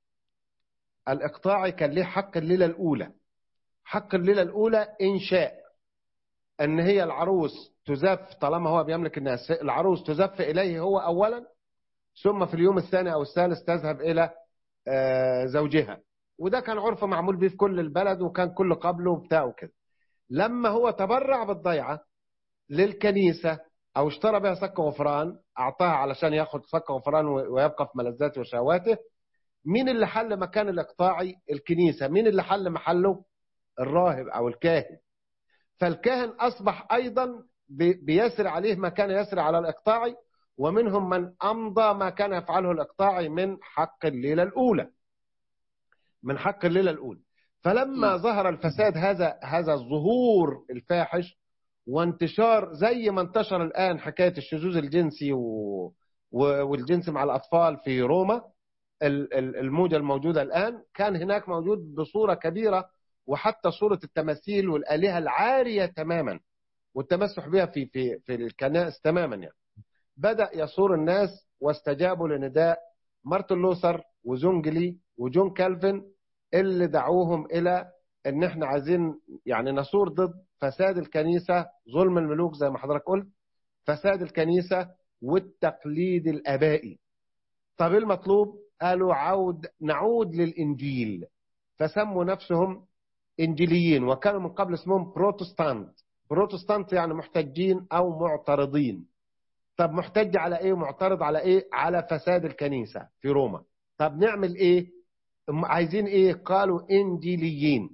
الإقطاعي كان ليه حق الليلة الأولى حق الليلة الأولى إنشاء أن هي العروس تزف طالما هو بيملك الناس العروس تزف إليه هو أولا ثم في اليوم الثاني أو الثالث تذهب إلى آه، زوجها وده كان عرف معمول به في كل البلد وكان كل قبله وبتاعه كده لما هو تبرع بالضيعة للكنيسة أو اشترى بها صك غفران أعطاها علشان ياخد صك غفران ويبقى في ملذاته وشهواته مين اللي حل مكان الإقطاعي الكنيسة مين اللي حل محله الراهب أو الكاهن فالكاهن أصبح أيضا بي- بيسري عليه ما كان يسري على الإقطاعي ومنهم من أمضى ما كان يفعله الإقطاعي من حق الليلة الأولى من حق الليلة الأولى فلما م. ظهر الفساد هذا هذا الظهور الفاحش وانتشار زي ما انتشر الآن حكاية الشذوذ الجنسي و... و- والجنس مع الأطفال في روما ال- ال- الموجة الموجودة الآن كان هناك موجود بصورة كبيرة وحتى صورة التماثيل والآلهة العارية تماما والتمسح بها في في في الكنائس تماما يعني بدأ يصور الناس واستجابوا لنداء مارتن لوثر وزونجلي وجون كالفن اللي دعوهم إلى إن إحنا عايزين يعني نصور ضد فساد الكنيسة ظلم الملوك زي ما حضرتك قلت فساد الكنيسة والتقليد الآبائي طب إيه المطلوب؟ قالوا عود نعود للإنجيل فسموا نفسهم إنجيليين وكانوا من قبل اسمهم بروتستانت بروتستانت يعني محتجين أو معترضين طب محتج على إيه ومعترض على إيه على فساد الكنيسة في روما طب نعمل إيه هم عايزين إيه قالوا إنجيليين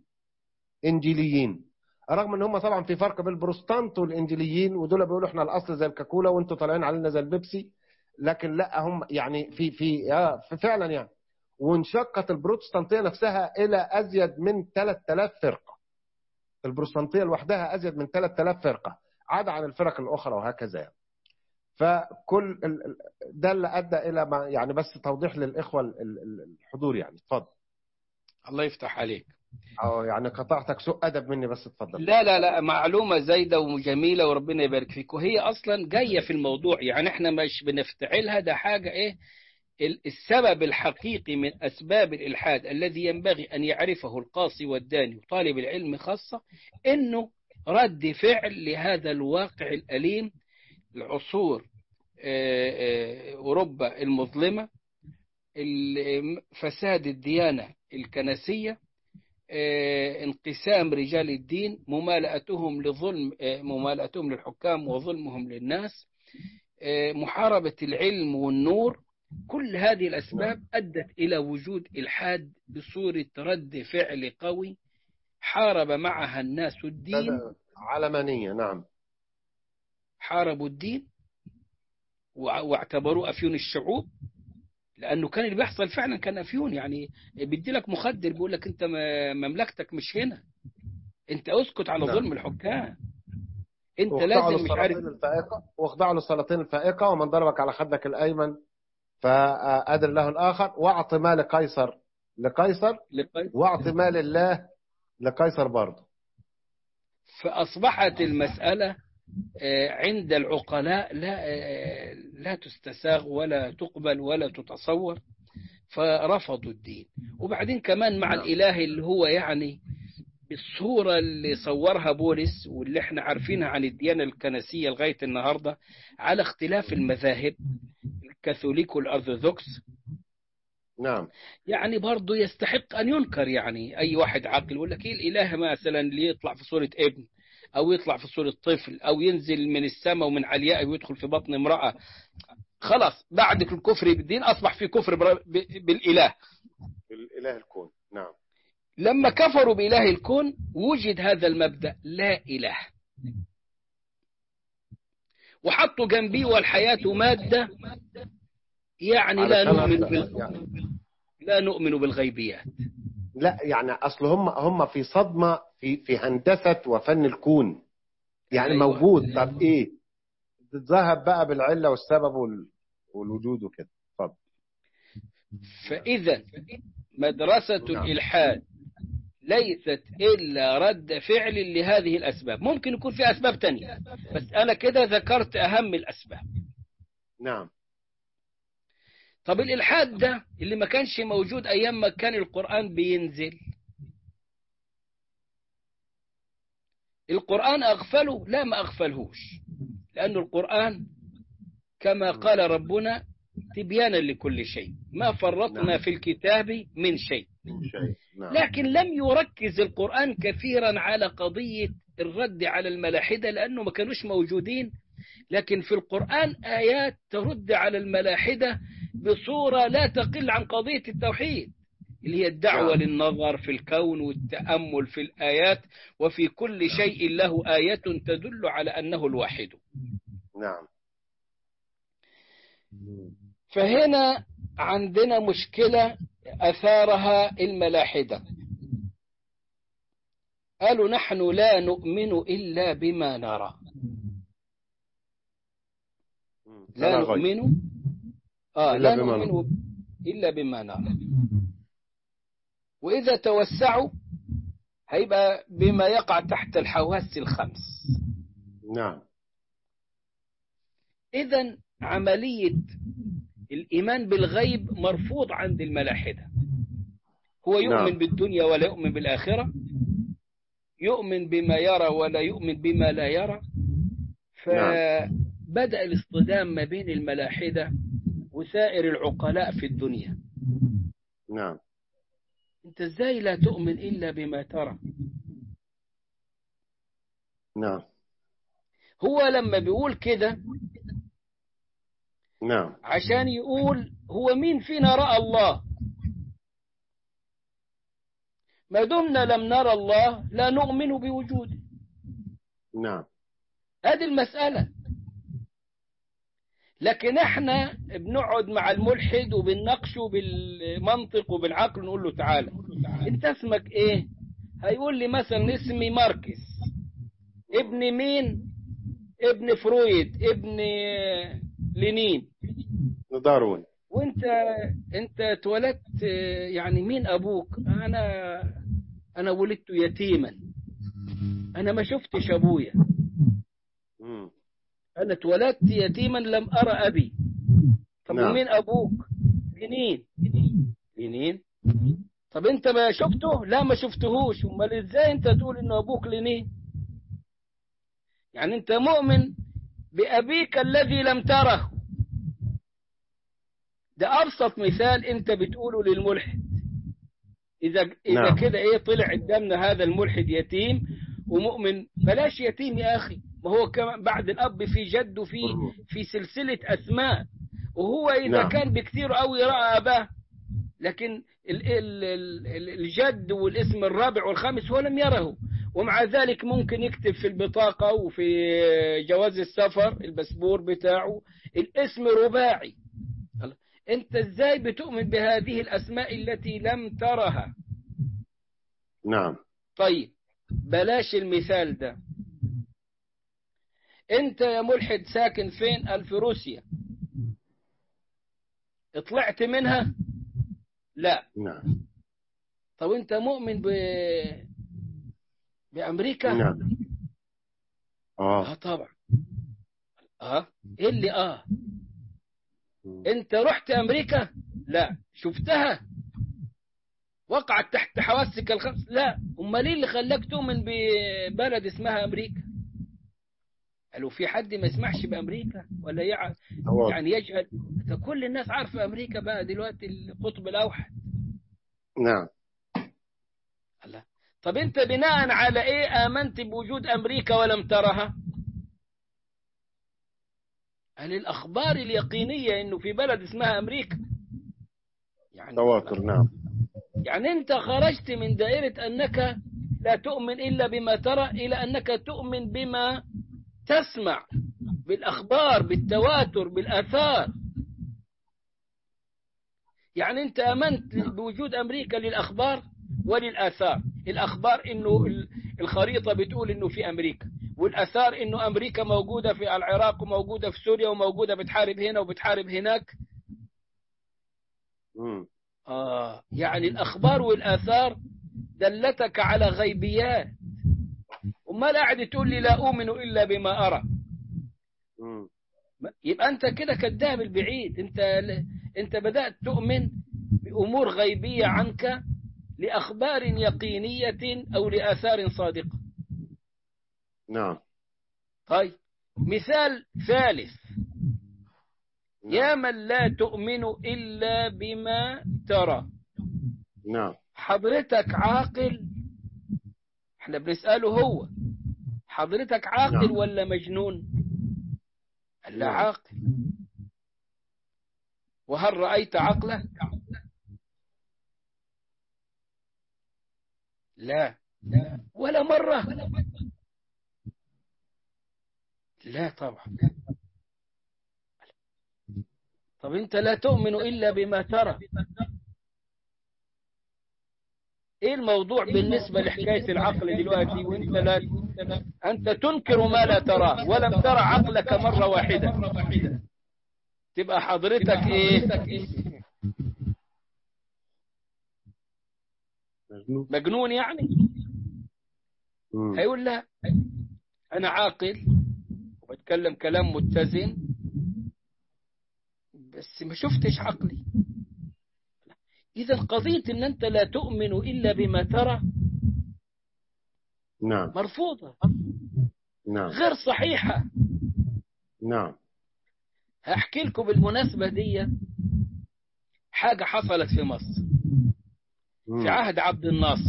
إنجيليين رغم ان هم طبعا في فرق بين البروتستانت والانجيليين ودول بيقولوا احنا الاصل زي الكاكولا وانتوا طالعين علينا زي البيبسي لكن لا هم يعني في في آه في فعلا يعني وانشقت البروتستانتيه نفسها الى ازيد من 3000 فرقه البروتستانتيه لوحدها ازيد من 3000 فرقه عدا عن الفرق الاخرى وهكذا يعني. فكل ال- ال- ده اللي ادى الى ما يعني بس توضيح للاخوه ال- ال- الحضور يعني اتفضل الله يفتح عليك او يعني قطعتك سوء ادب مني بس اتفضل لا لا لا معلومة زايدة وجميلة وربنا يبارك فيك وهي أصلا جاية في الموضوع يعني احنا مش بنفتعلها ده حاجة إيه ال- السبب الحقيقي من أسباب الإلحاد الذي ينبغي أن يعرفه القاصي والداني وطالب العلم خاصة إنه رد فعل لهذا الواقع الأليم العصور أوروبا المظلمة فساد الديانة الكنسية انقسام رجال الدين ممالأتهم لظلم ممالأتهم للحكام وظلمهم للناس محاربة العلم والنور كل هذه الأسباب أدت إلى وجود إلحاد بصورة رد فعل قوي حارب معها الناس الدين علمانية نعم حاربوا الدين واعتبروه أفيون الشعوب لأنه كان اللي بيحصل فعلا كان أفيون يعني بيدي لك مخدر بيقول لك أنت مملكتك مش هنا أنت أسكت على ظلم الحكام أنت لازم مش عارف الفائقة واخضع له السلاطين الفائقة ومن ضربك على خدك الأيمن فأدر له الآخر واعط ما لقيصر لقيصر واعط ما لله لقيصر برضه فأصبحت المسألة عند العقلاء لا لا تستساغ ولا تقبل ولا تتصور فرفضوا الدين وبعدين كمان مع الإله اللي هو يعني بالصورة اللي صورها بولس واللي احنا عارفينها عن الديانة الكنسية لغاية النهاردة على اختلاف المذاهب الكاثوليك والأرثوذكس نعم يعني برضه يستحق أن ينكر يعني أي واحد عاقل يقول لك إيه الإله مثلا اللي يطلع في صورة ابن أو يطلع في صورة طفل أو ينزل من السماء ومن علياء ويدخل في بطن امرأة خلاص بعد الكفر بالدين أصبح في كفر بالإله بالإله الكون نعم لما كفروا بإله الكون وجد هذا المبدأ لا إله وحطوا جنبيه والحياة مادة يعني لا نؤمن بال... لا نؤمن بالغيبيات لا يعني اصل هم هم في صدمه في في هندسه وفن الكون يعني أيوة. موجود طب ايه تتذهب بقى بالعله والسبب وال... والوجود وكده اتفضل فاذا مدرسه نعم. الالحاد ليست الا رد فعل لهذه الاسباب ممكن يكون في اسباب تانية بس انا كده ذكرت اهم الاسباب نعم طب الإلحاد ده اللي ما كانش موجود أيام ما كان القرآن بينزل القرآن أغفله لا ما أغفلهوش لأن القرآن كما قال ربنا تبيانا لكل شيء ما فرطنا نعم. في الكتاب من شيء نعم. لكن لم يركز القرآن كثيرا على قضية الرد على الملاحدة لأنه ما كانوش موجودين لكن في القرآن آيات ترد على الملاحدة بصورة لا تقل عن قضية التوحيد اللي هي الدعوة نعم. للنظر في الكون والتأمل في الآيات وفي كل شيء له آية تدل على أنه الواحد نعم فهنا عندنا مشكلة أثارها الملاحدة قالوا نحن لا نؤمن إلا بما نرى لا نؤمن آه لا نؤمن إلا بما نرى وإذا توسعوا هيبقى بما يقع تحت الحواس الخمس نعم إذا عملية الإيمان بالغيب مرفوض عند الملاحدة هو يؤمن نعم. بالدنيا ولا يؤمن بالآخرة يؤمن بما يرى ولا يؤمن بما لا يرى فبدأ الاصطدام ما بين الملاحدة وسائر العقلاء في الدنيا نعم انت ازاي لا تؤمن إلا بما ترى نعم هو لما بيقول كده نعم عشان يقول هو مين فينا رأى الله ما دمنا لم نرى الله لا نؤمن بوجوده نعم هذه المسألة لكن احنا بنقعد مع الملحد وبنناقشه بالمنطق وبالعقل نقول له تعالى انت اسمك ايه هيقول لي مثلا اسمي ماركس ابن مين ابن فرويد ابن لينين داروين وانت انت اتولدت يعني مين ابوك انا انا ولدت يتيما انا ما شفتش ابويا مم. انا اتولدت يتيما لم ارى ابي طب نعم. ومين ابوك لينين لينين طب انت ما شفته لا ما شفتهوش امال ازاي انت تقول ان ابوك لينين يعني أنت مؤمن بأبيك الذي لم تره ده أبسط مثال أنت بتقوله للملحد إذا إذا نعم. كده إيه طلع قدامنا هذا الملحد يتيم ومؤمن بلاش يتيم يا أخي ما هو كمان بعد الأب في جد وفي في سلسلة أسماء وهو إذا نعم. كان بكثير أوي رأى أباه لكن ال- ال- ال- ال- الجد والاسم الرابع والخامس هو لم يره ومع ذلك ممكن يكتب في البطاقة وفي جواز السفر الباسبور بتاعه الاسم رباعي الله. انت ازاي بتؤمن بهذه الاسماء التي لم ترها نعم طيب بلاش المثال ده انت يا ملحد ساكن فين قال في روسيا طلعت منها لا نعم طب انت مؤمن ب... بامريكا نعم اه اه طبعا اه ايه اللي اه مم. انت رحت امريكا لا شفتها وقعت تحت حواسك الخمس لا امال ايه اللي خلاك تؤمن ببلد اسمها امريكا قالوا في حد ما يسمعش بامريكا ولا يع... هو يعني يجهل ده كل الناس عارفه امريكا بقى دلوقتي القطب الاوحد نعم الله طب انت بناء على ايه امنت بوجود امريكا ولم ترها قال الاخبار اليقينيه انه في بلد اسمها امريكا يعني تواتر نعم يعني انت خرجت من دائره انك لا تؤمن الا بما ترى الى انك تؤمن بما تسمع بالاخبار بالتواتر بالاثار يعني انت امنت بوجود امريكا للاخبار وللاثار الاخبار انه ال- الخريطه بتقول انه في امريكا والاثار انه امريكا موجوده في العراق وموجوده في سوريا وموجوده بتحارب هنا وبتحارب هناك مم. آه يعني الأخبار والآثار دلتك على غيبيات وما قاعد تقول لي لا أؤمن إلا بما أرى مم. يبقى أنت كده كذاب البعيد أنت أنت بدأت تؤمن بأمور غيبية عنك لأخبار يقينية أو لآثار صادقة نعم طيب مثال ثالث نعم. يا من لا تؤمن إلا بما ترى نعم حضرتك عاقل احنا بنسأله هو حضرتك عاقل نعم. ولا مجنون قال لا نعم. عاقل وهل رأيت عقله لا ولا مرة لا طبعا طب انت لا تؤمن إلا بما ترى ايه الموضوع بالنسبة لحكاية العقل دلوقتي وانت لا انت تنكر ما لا تراه ولم ترى عقلك مرة واحدة تبقى حضرتك ايه مجنون مجنون يعني مم. هيقول لا انا عاقل وبتكلم كلام متزن بس ما شفتش عقلي اذا قضية ان انت لا تؤمن الا بما ترى نعم مرفوضة نعم غير صحيحة نعم هحكي لكم بالمناسبة دي حاجة حصلت في مصر مم. في عهد عبد الناصر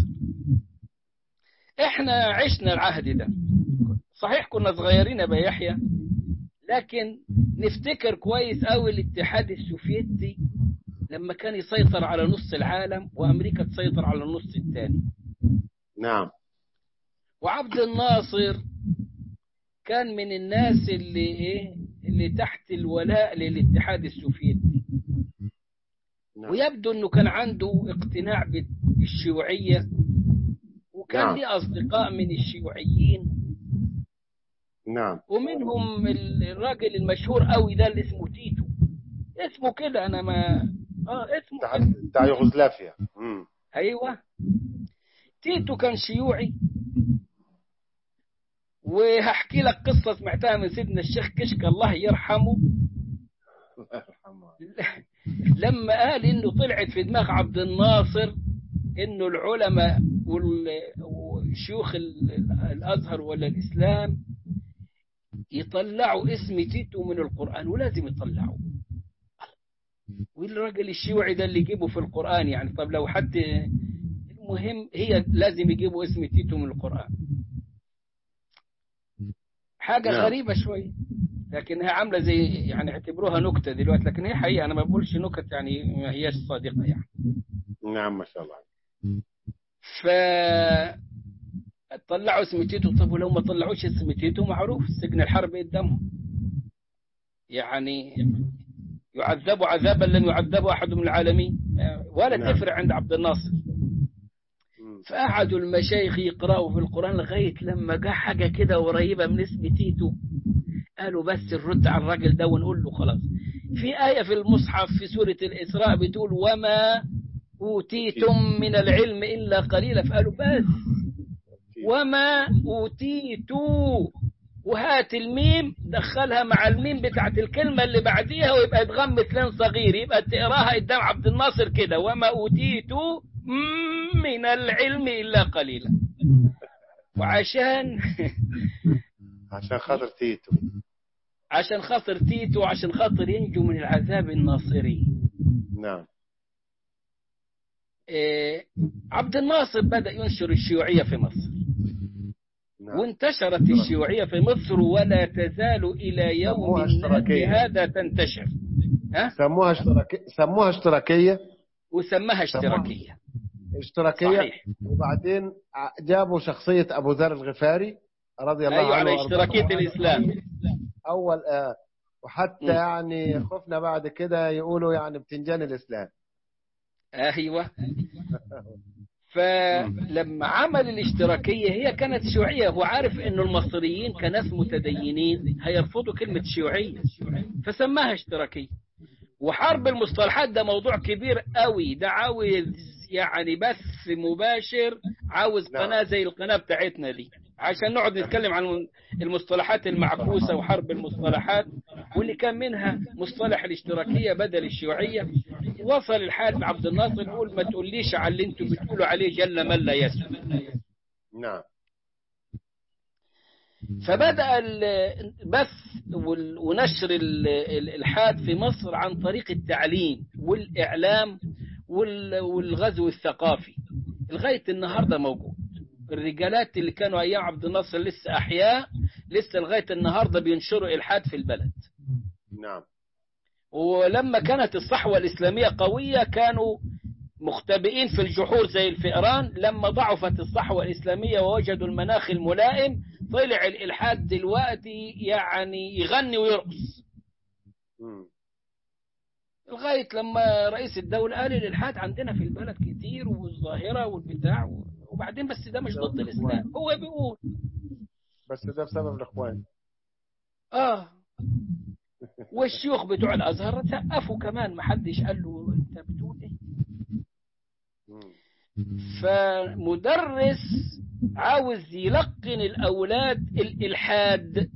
احنا عشنا العهد ده صحيح كنا صغيرين يا أبا يحيى لكن نفتكر كويس قوي الاتحاد السوفيتي لما كان يسيطر على نص العالم وامريكا تسيطر على النص الثاني نعم وعبد الناصر كان من الناس اللي ايه اللي تحت الولاء للاتحاد السوفيتي نعم ويبدو انه كان عنده اقتناع بالشيوعيه وكان نعم. ليه اصدقاء من الشيوعيين نعم ومنهم ال- الراجل المشهور قوي ده اللي اسمه تيتو اسمه كده انا ما اه اسمه بتاع كده. بتاع يوغوسلافيا مم. ايوه تيتو كان شيوعي وهحكي لك قصه سمعتها من سيدنا الشيخ كشك الله يرحمه الله يرحمه لما قال انه طلعت في دماغ عبد الناصر انه العلماء وال- وشيوخ ال- الازهر ولا الاسلام يطلعوا اسم تيتو من القرآن ولازم يطلعوا والراجل الشيوعي ده اللي يجيبه في القرآن يعني طب لو حد المهم هي لازم يجيبوا اسم تيتو من القرآن حاجة نعم. غريبة شوية لكن هي عاملة زي يعني اعتبروها نكتة دلوقتي لكن هي حقيقة أنا ما بقولش نكت يعني ما هياش صادقة يعني نعم ما شاء الله ف طلعوا اسم تيتو طب ولو ما طلعوش اسم تيتو معروف سجن الحرب قدامهم يعني يعذبوا عذابا لم يعذبوا أحد من العالمين ولا نعم. تفرق عند عبد الناصر مم. فقعدوا المشايخ يقرأوا في القرآن لغاية لما جه حاجة كده قريبة من اسم تيتو قالوا بس نرد على الراجل ده ونقول له خلاص في آية في المصحف في سورة الإسراء بتقول وما أوتيتم من العلم إلا قليلا فقالوا بس وما أوتيتوا وهات الميم دخلها مع الميم بتاعت الكلمة اللي بعديها ويبقى يتغم مثلين صغير يبقى تقراها قدام عبد الناصر كده وما أوتيتوا من العلم إلا قليلا وعشان عشان خاطر تيتو عشان خاطر تيتو عشان خاطر ينجو من العذاب الناصري نعم إيه، عبد الناصر بدأ ينشر الشيوعية في مصر نعم وانتشرت الشيوعية في مصر ولا تزال إلى يوم سموها الناس اشتراكية. هذا تنتشر ها سموها اشتراكية سموها اشتراكية وسماها اشتراكية اشتراكية صحيح وبعدين ع- جابوا شخصية أبو ذر الغفاري رضي الله أيوة عنه على وأرضاه. اشتراكية الإسلام أول آه وحتى مم. يعني خفنا بعد كده يقولوا يعني بتنجان الإسلام أيوة فلما عمل الاشتراكية هي كانت شيوعية هو عارف انه المصريين كناس متدينين هيرفضوا كلمة شيوعية فسماها اشتراكية وحرب المصطلحات ده موضوع كبير قوي ده عاوز يعني بث مباشر عاوز نعم. قناة زي القناة بتاعتنا دي عشان نقعد نتكلم عن المصطلحات المعكوسة وحرب المصطلحات واللي كان منها مصطلح الاشتراكية بدل الشيوعية وصل الحال بعبد الناصر يقول ما تقوليش على اللي انتم بتقولوا عليه جل من لا يسمع نعم فبدأ البث وال- ونشر ال- ال- الإلحاد في مصر عن طريق التعليم والإعلام وال- والغزو الثقافي لغاية النهاردة موجود الرجالات اللي كانوا أيام عبد الناصر لسه أحياء لسه لغاية النهاردة بينشروا إلحاد في البلد نعم ولما كانت الصحوة الإسلامية قوية كانوا مختبئين في الجحور زي الفئران لما ضعفت الصحوة الإسلامية ووجدوا المناخ الملائم طلع الإلحاد دلوقتي يعني يغني ويرقص مم. لغاية لما رئيس الدولة قال الإلحاد عندنا في البلد كتير والظاهرة والبتاع وبعدين بس ده مش ضد الإسلام هو بيقول بس ده بسبب الإخوان آه والشيوخ بتوع الأزهر سقفوا كمان محدش قال له أنت بتقول إيه مم. فمدرس عاوز يلقن الأولاد الإلحاد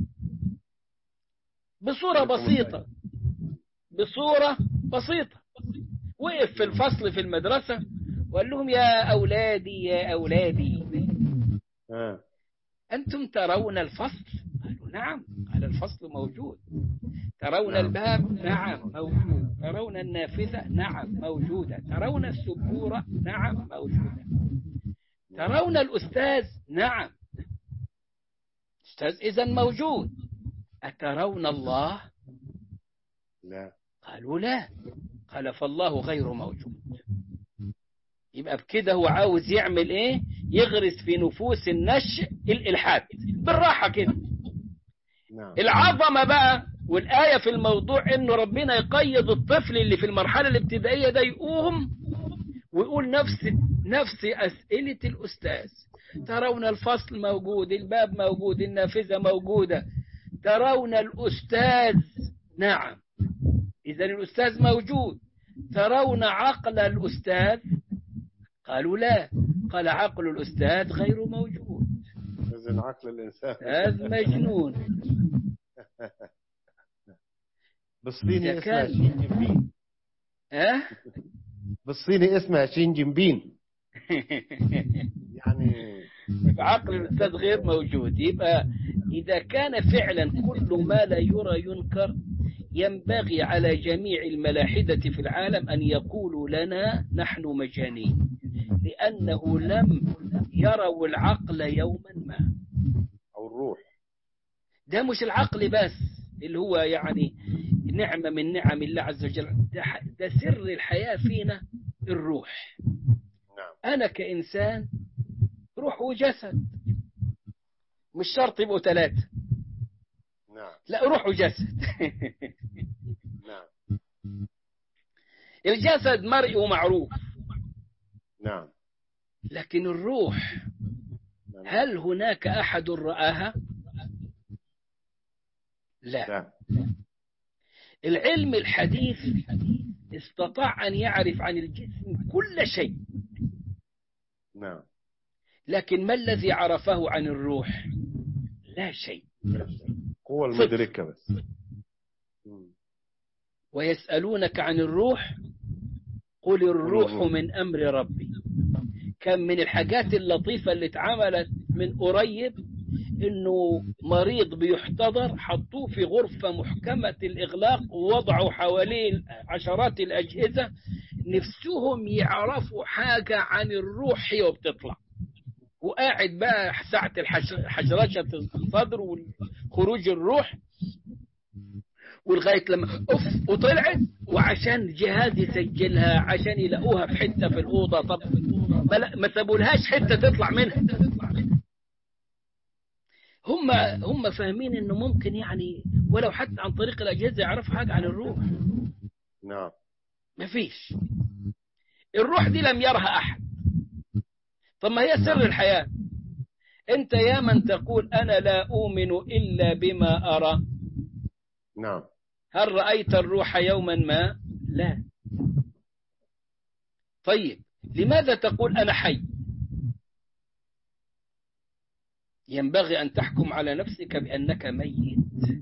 بصورة بسيطة بصورة بسيطة وقف في الفصل في المدرسة وقال لهم يا أولادي يا أولادي آه. أنتم ترون الفصل قالوا نعم قال الفصل موجود ترون نعم. الباب نعم موجود ترون النافذة نعم موجودة ترون السبورة نعم موجودة ترون الأستاذ نعم أستاذ إذا موجود أترون الله لا قالوا لا قال فالله غير موجود يبقى بكده هو عاوز يعمل ايه يغرس في نفوس النشء الالحاد بالراحه كده نعم العظمه بقى والايه في الموضوع انه ربنا يقيد الطفل اللي في المرحله الابتدائيه ده يقوم ويقول نفس نفس اسئله الاستاذ ترون الفصل موجود الباب موجود النافذه موجوده ترون الاستاذ نعم اذا الاستاذ موجود ترون عقل الاستاذ قالوا لا قال عقل الاستاذ غير موجود إذن عقل الإنسان هذا مجنون بالصيني إذا اسمها كان- شين جنبين ها بالصيني اسمها شين جنبين يعني عقل الاستاذ غير موجود يبقى إذا كان فعلا كل ما لا يرى ينكر ينبغي على جميع الملاحدة في العالم أن يقولوا لنا نحن مجانين لأنه لم يروا العقل يوما ما او الروح ده مش العقل بس اللي هو يعني نعمة من نعم الله عز وجل ده, ده سر الحياة فينا الروح نعم أنا كإنسان روح وجسد مش شرط يبقوا ثلاثة نعم لا روح وجسد نعم الجسد مرئي ومعروف نعم لكن الروح نعم. هل هناك أحد رآها؟ لا لا العلم الحديث استطاع أن يعرف عن الجسم كل شيء نعم لكن ما الذي عرفه عن الروح لا شيء قوة المدركة بس مم. ويسألونك عن الروح قل الروح من أمر ربي كان من الحاجات اللطيفة اللي اتعملت من قريب انه مريض بيحتضر حطوه في غرفة محكمة الإغلاق ووضعوا حواليه عشرات الأجهزة نفسهم يعرفوا حاجة عن الروح هي وبتطلع وقاعد بقى ساعة الحش- حشرشة الصدر وخروج الروح ولغاية لما أف وطلعت وعشان الجهاز يسجلها عشان يلاقوها في حتة في الأوضة طب ما, لا- ما سابولهاش حتة تطلع منها هم هم فاهمين انه ممكن يعني ولو حتى عن طريق الاجهزه يعرفوا حاجه عن الروح نعم ما فيش الروح دي لم يرها احد طب ما هي سر الحياه انت يا من تقول انا لا اؤمن الا بما ارى نعم هل رايت الروح يوما ما لا طيب لماذا تقول انا حي ينبغي ان تحكم على نفسك بانك ميت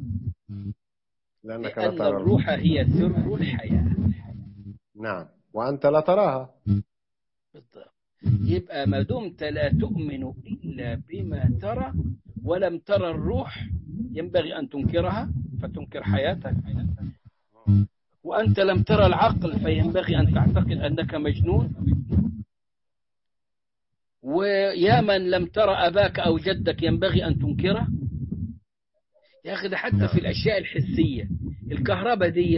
لأنك لا لأن ترى الروح هي سر الحياة نعم وأنت لا تراها بالضبط يبقى ما دمت لا تؤمن إلا بما ترى ولم ترى الروح ينبغي أن تنكرها فتنكر حياتك وأنت لم ترى العقل فينبغي أن تعتقد أنك مجنون ويا من لم ترى أباك أو جدك ينبغي أن تنكره يا أخي ده حتى في الأشياء الحسية الكهرباء دي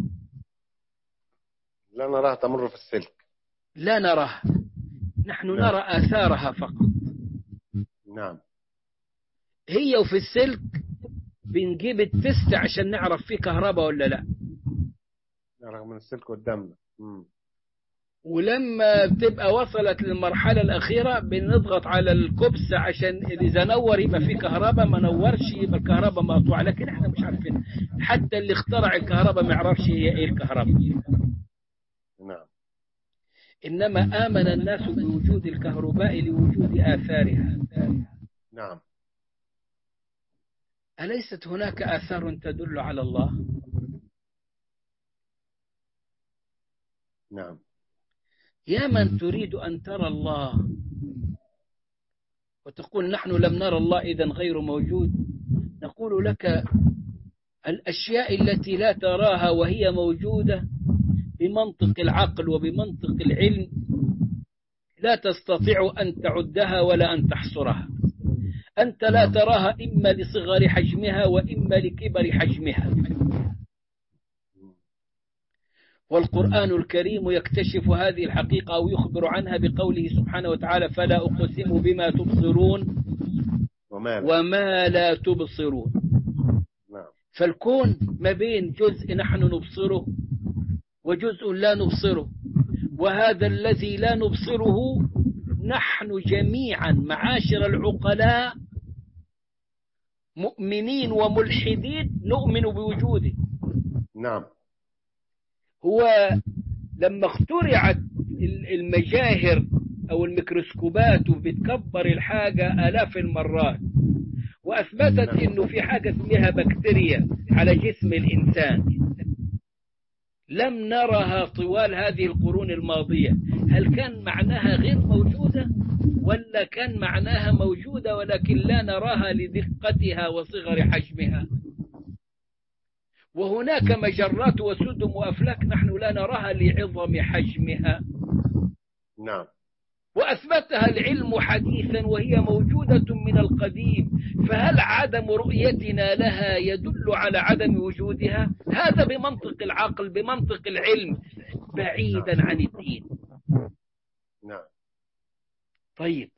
لا نراها تمر في السلك لا نراها نحن نعم. نرى آثارها فقط نعم هي وفي السلك بنجيب التست عشان نعرف فيه كهرباء ولا لا رغم من السلك قدامنا مم. ولما بتبقى وصلت للمرحلة الأخيرة بنضغط على الكبس عشان إذا نور يبقى فيه كهرباء ما نورش يبقى الكهرباء مقطوعة لكن احنا مش عارفين حتى اللي اخترع الكهرباء ما يعرفش هي ايه الكهرباء نعم إنما آمن الناس بوجود الكهرباء لوجود آثارها نعم أليست هناك آثار تدل على الله نعم يا من تريد أن ترى الله وتقول نحن لم نرى الله إذا غير موجود نقول لك الأشياء التي لا تراها وهي موجودة بمنطق العقل وبمنطق العلم لا تستطيع أن تعدها ولا أن تحصرها أنت لا تراها إما لصغر حجمها وإما لكبر حجمها والقرآن الكريم يكتشف هذه الحقيقة أو يخبر عنها بقوله سبحانه وتعالى فلا أقسم بما تبصرون وما لا. وما لا تبصرون نعم فالكون ما بين جزء نحن نبصره وجزء لا نبصره وهذا الذي لا نبصره نحن جميعا معاشر العقلاء مؤمنين وملحدين نؤمن بوجوده نعم هو لما اخترعت المجاهر او الميكروسكوبات وبتكبر الحاجة الاف المرات واثبتت انه في حاجة اسمها بكتيريا على جسم الانسان لم نرها طوال هذه القرون الماضية هل كان معناها غير موجودة ولا كان معناها موجودة ولكن لا نراها لدقتها وصغر حجمها وهناك مجرات وسدم وأفلاك نحن لا نراها لعظم حجمها نعم وأثبتها العلم حديثا وهي موجودة من القديم فهل عدم رؤيتنا لها يدل على عدم وجودها هذا بمنطق العقل بمنطق العلم بعيدا عن الدين نعم طيب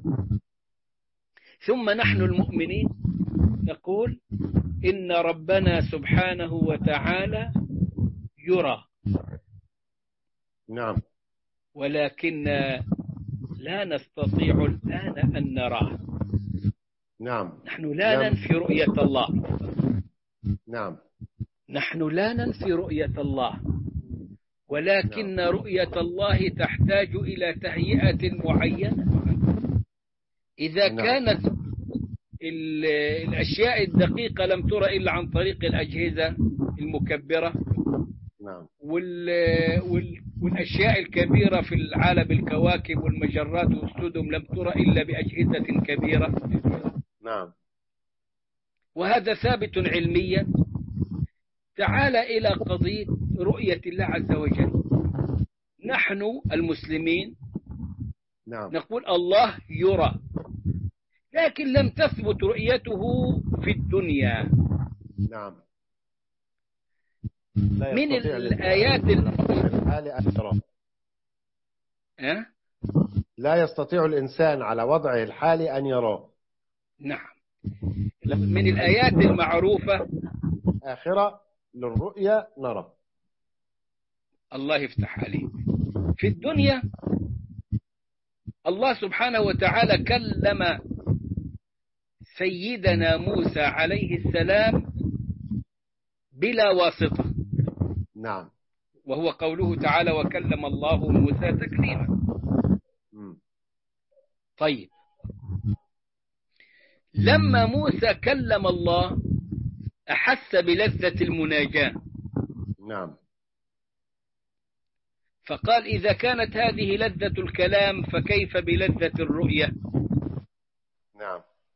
ثم نحن المؤمنين نقول إن ربنا سبحانه وتعالى يرى نعم ولكن لا نستطيع الآن أن نراه نعم نحن لا نعم. ننفي رؤية الله نعم نحن لا ننفي رؤية الله ولكن رؤية الله تحتاج إلى تهيئة معينة إذا نعم. كانت ال- الأشياء الدقيقة لم ترى إلا عن طريق الأجهزة المكبرة نعم وال... وال... والأشياء الكبيرة في العالم الكواكب والمجرات والسدم لم ترى إلا بأجهزة كبيرة نعم وهذا ثابت علميا تعال إلى قضية رؤية الله عز وجل نحن المسلمين نعم نقول الله يرى لكن لم تثبت رؤيته في الدنيا نعم لا من يستطيع الآيات الإنسان ال- الحال أن يراه. أه؟ لا يستطيع الإنسان على وضعه الحالي أن يراه نعم من الآيات المعروفة آخرة للرؤيا نرى الله يفتح عليك في الدنيا الله سبحانه وتعالى كلم سيدنا موسى عليه السلام بلا واسطة نعم وهو قوله تعالى وكلم الله موسى تكليما مم. طيب لما موسى كلم الله أحس بلذة المناجاة نعم فقال إذا كانت هذه لذة الكلام فكيف بلذة الرؤية نعم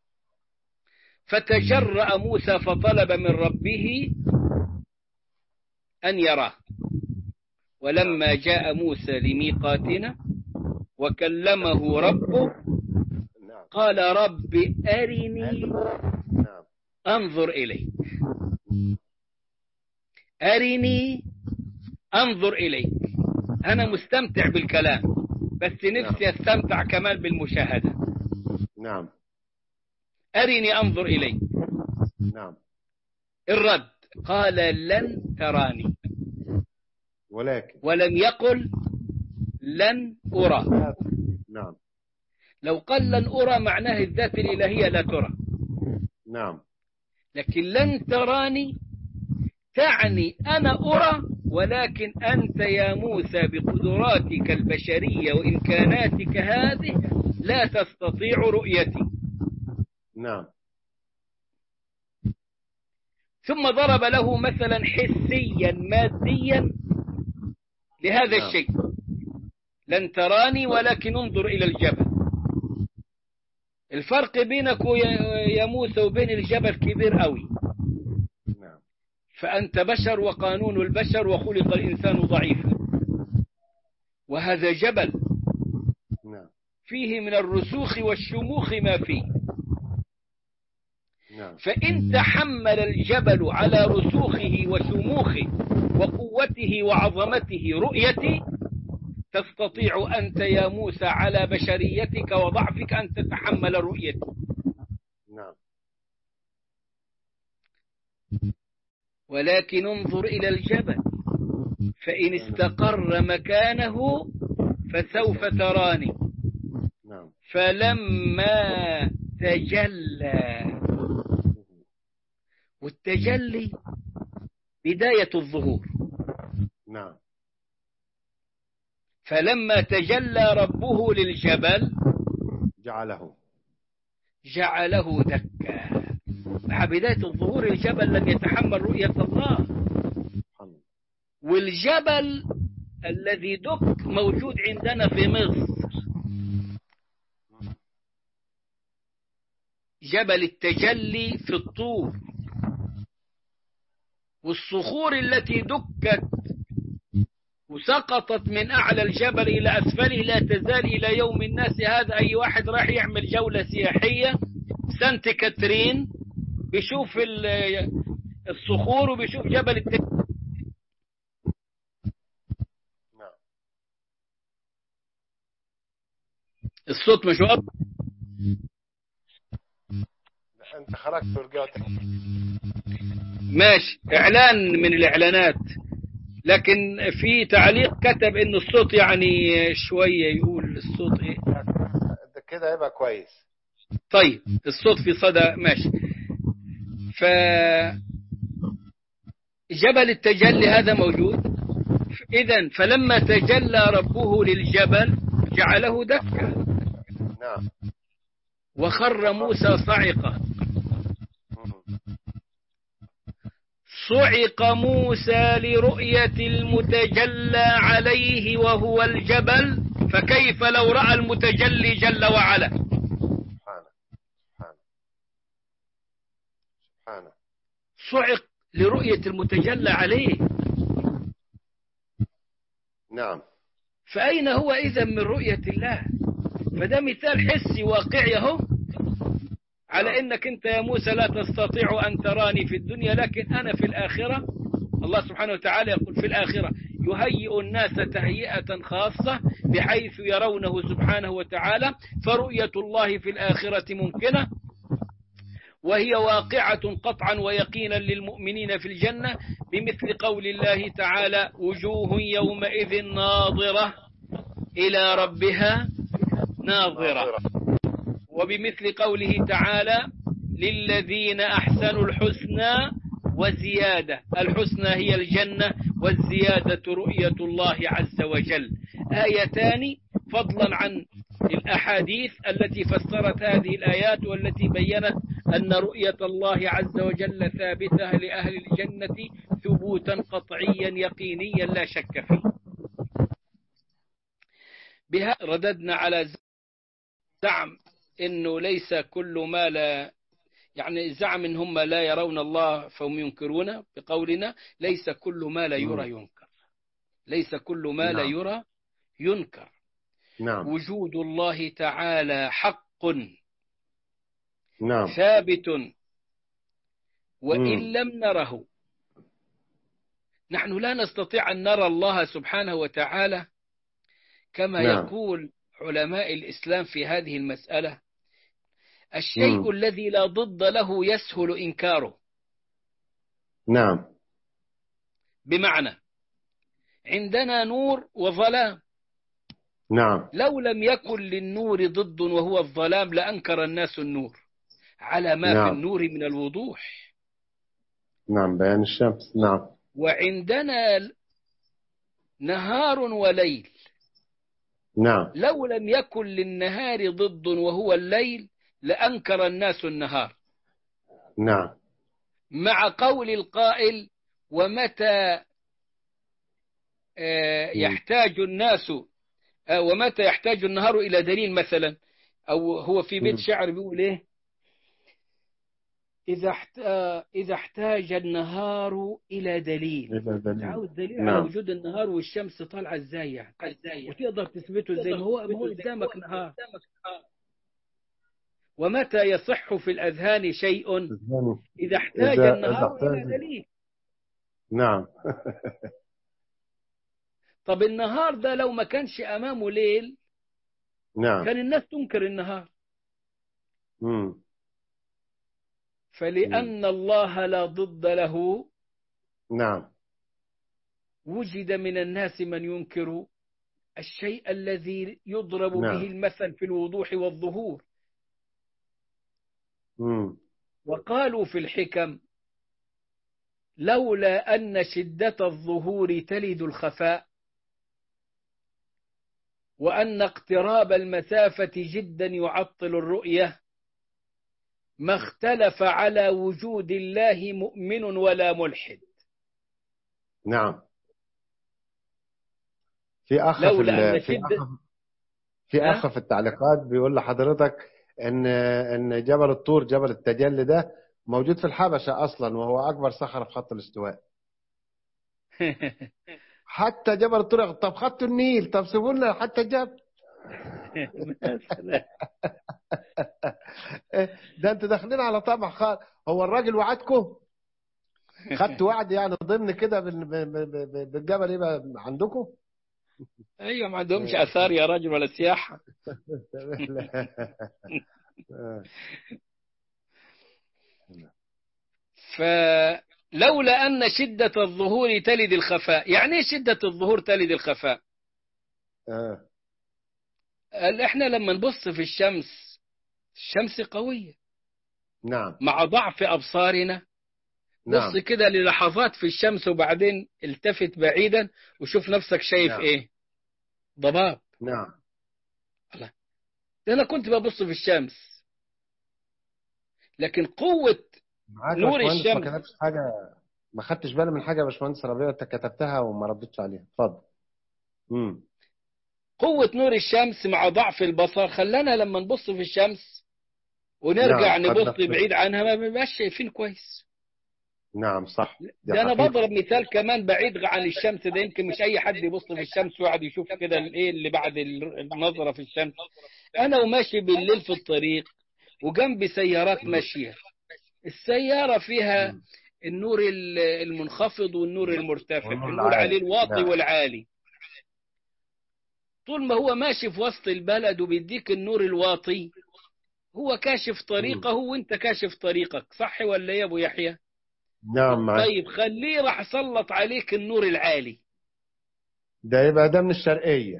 فتجرأ موسى فطلب من ربه أن يراه ولما جاء موسى لميقاتنا وكلمه ربه نعم قال رب أرني نعم أنظر إليك أرني أنظر إليك أنا مستمتع بالكلام بس نفسي أستمتع كمان بالمشاهدة نعم أرني أنظر إليك نعم الرد قال لن تراني ولكن ولم يقل لن أرى نعم لو قال لن أرى معناه الذات الإلهية لا ترى نعم لكن لن تراني تعني أنا أرى ولكن أنت يا موسى بقدراتك البشرية وإمكاناتك هذه لا تستطيع رؤيتي نعم ثم ضرب له مثلا حسيا ماديا لهذا نعم. الشيء لن تراني ولكن انظر إلى الجبل الفرق بينك ويا- يا موسى وبين الجبل كبير قوي نعم فأنت بشر وقانون البشر وخلق الإنسان ضعيفا وهذا جبل نعم فيه من الرسوخ والشموخ ما فيه نعم فإن تحمل الجبل على رسوخه وشموخه وقوته وعظمته رؤيتي تستطيع أنت يا موسى على بشريتك وضعفك أن تتحمل رؤيتي نعم ولكن انظر إلى الجبل فإن استقر مكانه فسوف تراني نعم فلما تجلى والتجلي بداية الظهور نعم فلما تجلى ربه للجبل جعله جعله دكا مع بداية الظهور الجبل لم يتحمل رؤية الله سبحان الله والجبل الذي دك موجود عندنا في مصر جبل التجلي في الطور والصخور التي دكت وسقطت من أعلى الجبل إلى أسفله لا تزال إلى يوم الناس هذا أي واحد راح يعمل جولة سياحية سانت كاترين بيشوف ال- الصخور وبيشوف جبل التجلي نعم الصوت مش واضح لا، انت خرجت ورجعت ماشي اعلان من الاعلانات لكن في تعليق كتب ان الصوت يعني شوية يقول الصوت ايه ده كده يبقى كويس طيب الصوت في صدى ماشي ف جبل التجلي هذا موجود اذا فلما تجلى ربه للجبل جعله دكا نعم وخر موسى صعقا مم. صعق موسى لرؤية المتجلى عليه وهو الجبل فكيف لو رأى المتجلي جل وعلا سبحانه سبحانه سبحانه صعق لرؤية المتجلى عليه نعم فأين هو إذا من رؤية الله فده مثال حسي واقعي اهو على انك انت يا موسى لا تستطيع ان تراني في الدنيا لكن انا في الاخره الله سبحانه وتعالى يقول في الاخره يهيئ الناس تهيئه خاصه بحيث يرونه سبحانه وتعالى فرؤيه الله في الاخره ممكنه وهي واقعة قطعا ويقينا للمؤمنين في الجنة بمثل قول الله تعالى وجوه يومئذ ناظرة إلى ربها ناظرة وبمثل قوله تعالى للذين أحسنوا الحسنى وزيادة الحسنى هي الجنة والزيادة رؤية الله عز وجل آيتان فضلا عن الأحاديث التي فسرت هذه الآيات والتي بينت أن رؤية الله عز وجل ثابتة لأهل الجنة ثبوتا قطعيا يقينيا لا شك فيه بها رددنا على زعم انه ليس كل ما لا يعني زعم ان هم لا يرون الله فهم ينكرون بقولنا ليس كل ما لا يرى ينكر ليس كل ما لا نعم. يرى ينكر نعم وجود الله تعالى حق نعم ثابت وإن مم. لم نره نحن لا نستطيع أن نرى الله سبحانه وتعالى كما نعم. يقول علماء الإسلام في هذه المسألة الشيء مم. الذي لا ضد له يسهل إنكاره نعم بمعنى عندنا نور وظلام نعم لو لم يكن للنور ضد وهو الظلام لأنكر الناس النور على ما في نعم. النور من الوضوح نعم بيان الشمس نعم وعندنا نهار وليل نعم لو لم يكن للنهار ضد وهو الليل لأنكر الناس النهار نعم مع قول القائل ومتى آه، مم. يحتاج الناس آه، ومتى يحتاج النهار إلى دليل مثلا أو هو في بيت مم. شعر بيقول إيه إذا احت- آه، إذا احتاج النهار إلى دليل إلى دليل. عاوز دليل نعم. على وجود النهار والشمس طالعة إزاي يعني وتقدر تثبته إزاي ما هو ما هو قدامك نهار ومتى يصح في الأذهان شيء الثاني. إذا احتاج إذا- النهار إذا إلى احتاج- دليل نعم طب النهار ده لو ما كانش أمامه ليل نعم كان الناس تنكر النهار مم. فلأن الله لا ضد له نعم وجد من الناس من ينكر الشيء الذي يضرب نعم. به المثل في الوضوح والظهور مم. وقالوا في الحكم لولا أن شدة الظهور تلد الخفاء وأن اقتراب المسافة جدا يعطل الرؤية ما اختلف على وجود الله مؤمن ولا ملحد نعم في اخ في لولا ال- أن في شدة- اخ في ها؟ اخ في التعليقات بيقول لحضرتك ان ان جبل الطور جبل التجلي ده موجود في الحبشه اصلا وهو اكبر صخره في خط الاستواء حتى جبل الطور طب خدتوا النيل طب سيبوا لنا حتى الجبل مثلا إيه، ده انتوا داخلين على طمع خالص هو الراجل وعدكم خدتوا وعد يعني ضمن كده بال- ب- ب- ب- بالجبل يبقى عندكم ايوه ما عندهمش اثار يا رجل ولا سياحه فلولا ان شده الظهور تلد الخفاء يعني ايه شده الظهور تلد الخفاء آه. قال احنا لما نبص في الشمس الشمس قويه نعم مع ضعف ابصارنا نعم بص كده للحظات في الشمس وبعدين التفت بعيدا وشوف نفسك شايف نعم. ايه ضباب نعم ده انا كنت ببص في الشمس لكن قوة معاك يا نور باشمهندس الشمس. ما كتبتش حاجه ما خدتش بالي من حاجه يا باشمهندس ربيع انت كتبتها وما ردتش عليها اتفضل امم قوة نور الشمس مع ضعف البصر خلانا لما نبص في الشمس ونرجع نعم، قد نبص نقول. بعيد عنها ما بنبقاش شايفين كويس نعم صح دي ده انا حقيقة. بضرب مثال كمان بعيد عن الشمس ده يمكن مش اي حد يبص في الشمس ويقعد يشوف كده الايه اللي بعد النظرة في الشمس انا وماشي بالليل في الطريق وجنبي سيارات ماشية السيارة فيها مم. النور ال- المنخفض والنور المرتفع والنور بنقول العالي. عليه الواطي نعم. والعالي طول ما هو ماشي في وسط البلد وبيديك النور الواطي هو كاشف طريقه وانت كاشف طريقك صح ولا يا ابو يحيى نعم معاك طيب خليه راح سلط عليك النور العالي ده يبقى ده من الشرقيه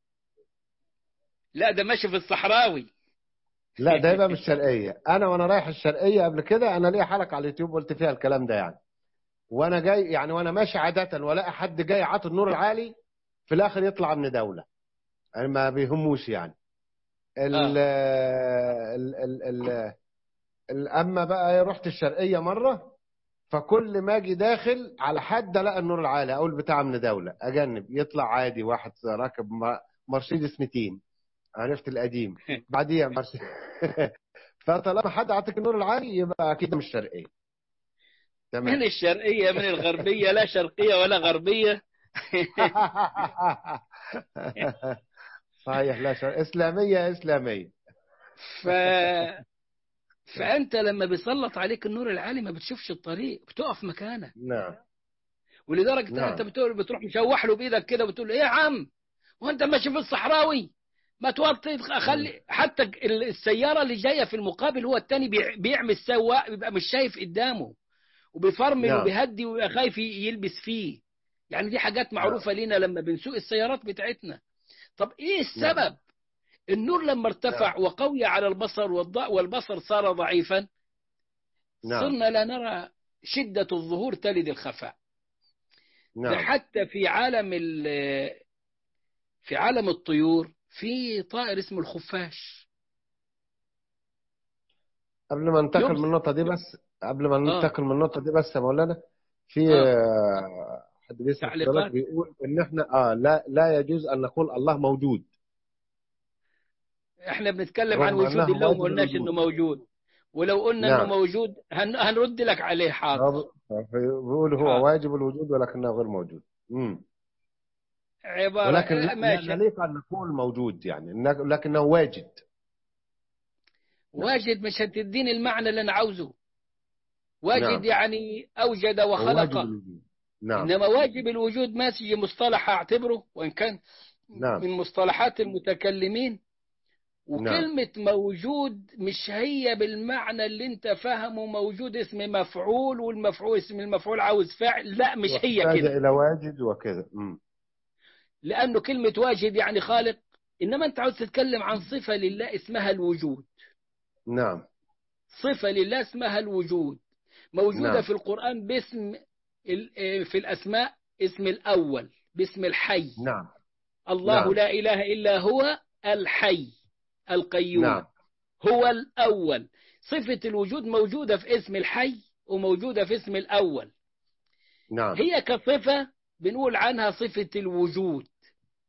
لا ده ماشي في الصحراوي لا ده يبقى من الشرقيه انا وانا رايح الشرقيه قبل كده انا ليا حلقه على اليوتيوب قلت فيها الكلام ده يعني وانا جاي يعني وانا ماشي عاده والاقي حد جاي عاطي النور العالي في الاخر يطلع من دوله يعني ما بيهموش يعني ال ال ال ال ال اما بقى رحت الشرقيه مره فكل ما اجي داخل على حد الاقي النور العالي اقول بتاع من دوله اجنب يطلع عادي واحد راكب م- مرسيدس 200 عرفت القديم بعديها مرسيدس فطالما حد عطيك النور العالي يبقى اكيد مش شرقيه من تمام الشرقية من الغربية لا شرقية ولا غربية صحيح لا شر... اسلاميه اسلاميه ف... فأنت لما بيسلط عليك النور العالي ما بتشوفش الطريق بتقف مكانك نعم ولدرجة نعم. أنت بتقول بتروح مشوح له بإيدك كده وتقول له إيه يا عم وأنت ماشي في الصحراوي ما توطي خلي حتى ال- السيارة اللي جاية في المقابل هو التاني بيع- بيعمل سواق بيبقى مش شايف قدامه وبيفرمل نعم. وبيهدي ويبقى خايف يلبس فيه يعني دي حاجات معروفة لينا لما بنسوق السيارات بتاعتنا طب ايه السبب النور لما ارتفع وقوي على البصر والض- والبصر صار ضعيفا نعم صرنا لا نرى شدة الظهور تلد الخفاء ده نعم حتى في عالم ال- في عالم الطيور في طائر اسمه الخفاش قبل ما ننتقل يبص- من النقطة دي بس قبل ما آه. ننتقل من النقطة دي بس يا مولانا في آه. آه، حد بيسأل تعليقات. حضرتك بيقول ان احنا اه لا لا يجوز ان نقول الله موجود احنا بنتكلم عن رغم وجود أنه الله وما واجب قلناش الوجود. انه موجود ولو قلنا نعم. انه موجود هن... هنرد لك عليه حاضر رب- بيقول هو آه. واجب الوجود ولكنه غير موجود امم عبارة ولكن لا- لا ماشي نليق ان نقول موجود يعني إنك- لكنه واجد واجد مش هتديني المعنى اللي انا عاوزه واجد نعم. يعني اوجد هو واجب وخلق الوجود نعم انما واجب الوجود ماشي مصطلح اعتبره وان كان نعم. من مصطلحات المتكلمين وكلمة موجود مش هي بالمعنى اللي انت فاهمه موجود اسم مفعول والمفعول اسم المفعول عاوز فعل لا مش هي واحتاج كده الى واجد وكذا امم لأنه كلمة واجد يعني خالق إنما أنت عاوز تتكلم عن صفة لله اسمها الوجود نعم صفة لله اسمها الوجود موجودة نعم. في القرآن باسم ال- آه، في الأسماء اسم الأول باسم الحي نعم الله نعم. لا إله إلا هو الحي القيوم نعم هو الأول صفة الوجود موجودة في اسم الحي وموجودة في اسم الأول نعم هي كصفة بنقول عنها صفة الوجود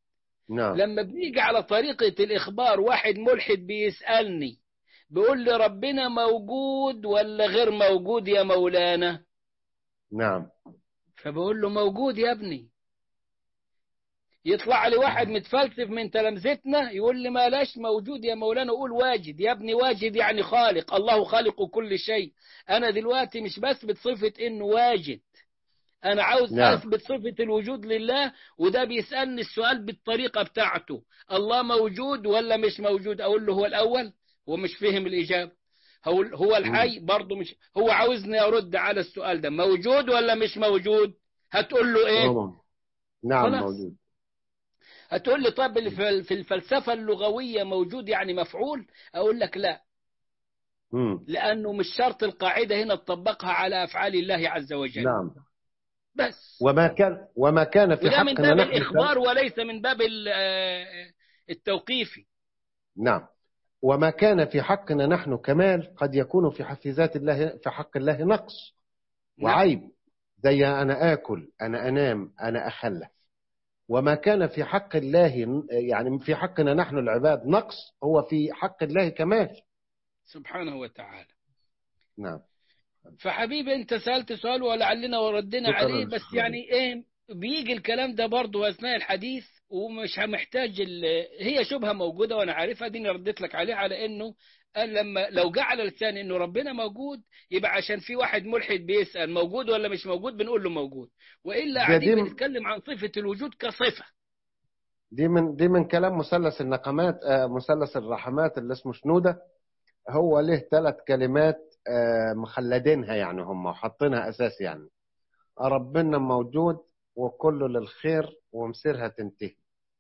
نعم لما بنيجي على طريقة الإخبار واحد ملحد بيسألني بيقول لي ربنا موجود ولا غير موجود يا مولانا نعم فبقول له موجود يا ابني يطلع لي واحد متفلسف من تلامذتنا يقول لي ما لاش موجود يا مولانا قول واجد يا ابني واجد يعني خالق الله خالق كل شيء انا دلوقتي مش بثبت صفة انه واجد انا عاوز نعم. اثبت صفة الوجود لله وده بيسألني السؤال بالطريقة بتاعته الله موجود ولا مش موجود اقول له هو الاول هو مش فهم الاجابة هو هو الحي برضه مش هو عاوزني ارد على السؤال ده موجود ولا مش موجود هتقول له ايه هو- نعم خلاص. موجود هتقول لي طب اللي في في الفلسفة اللغوية موجود يعني مفعول أقول لك لا مم. لأنه مش شرط القاعدة هنا تطبقها على أفعال الله عز وجل نعم بس وما كان وما كان في وده من حقنا باب نحن الإخبار وليس من باب ال- آه، التوقيفي نعم وما كان في حقنا نحن كمال قد يكون في في ذات الله في حق الله نقص وعيب زي أنا آكل أنا أنام أنا أخلف وما كان في حق الله يعني في حقنا نحن العباد نقص هو في حق الله كمال سبحانه وتعالى نعم فحبيبي انت سألت سؤال ولعلنا وردنا شكراً، عليه بس شكراً. يعني ايه بيجي الكلام ده برضه اثناء الحديث ومش محتاج ال- هي شبهه موجوده وانا عارفها دي رديت لك عليها على انه قال لما لو جه على لسان انه ربنا موجود يبقى عشان في واحد ملحد بيسال موجود ولا مش موجود بنقول له موجود والا ده قاعدين دي- بنتكلم عن صفه الوجود كصفه دي من دي من كلام مثلث النقمات آه، مثلث الرحمات اللي اسمه شنودة هو له ثلاث كلمات آه، مخلدينها يعني هم وحاطينها اساس يعني ربنا موجود وكله للخير ومصيرها تنتهي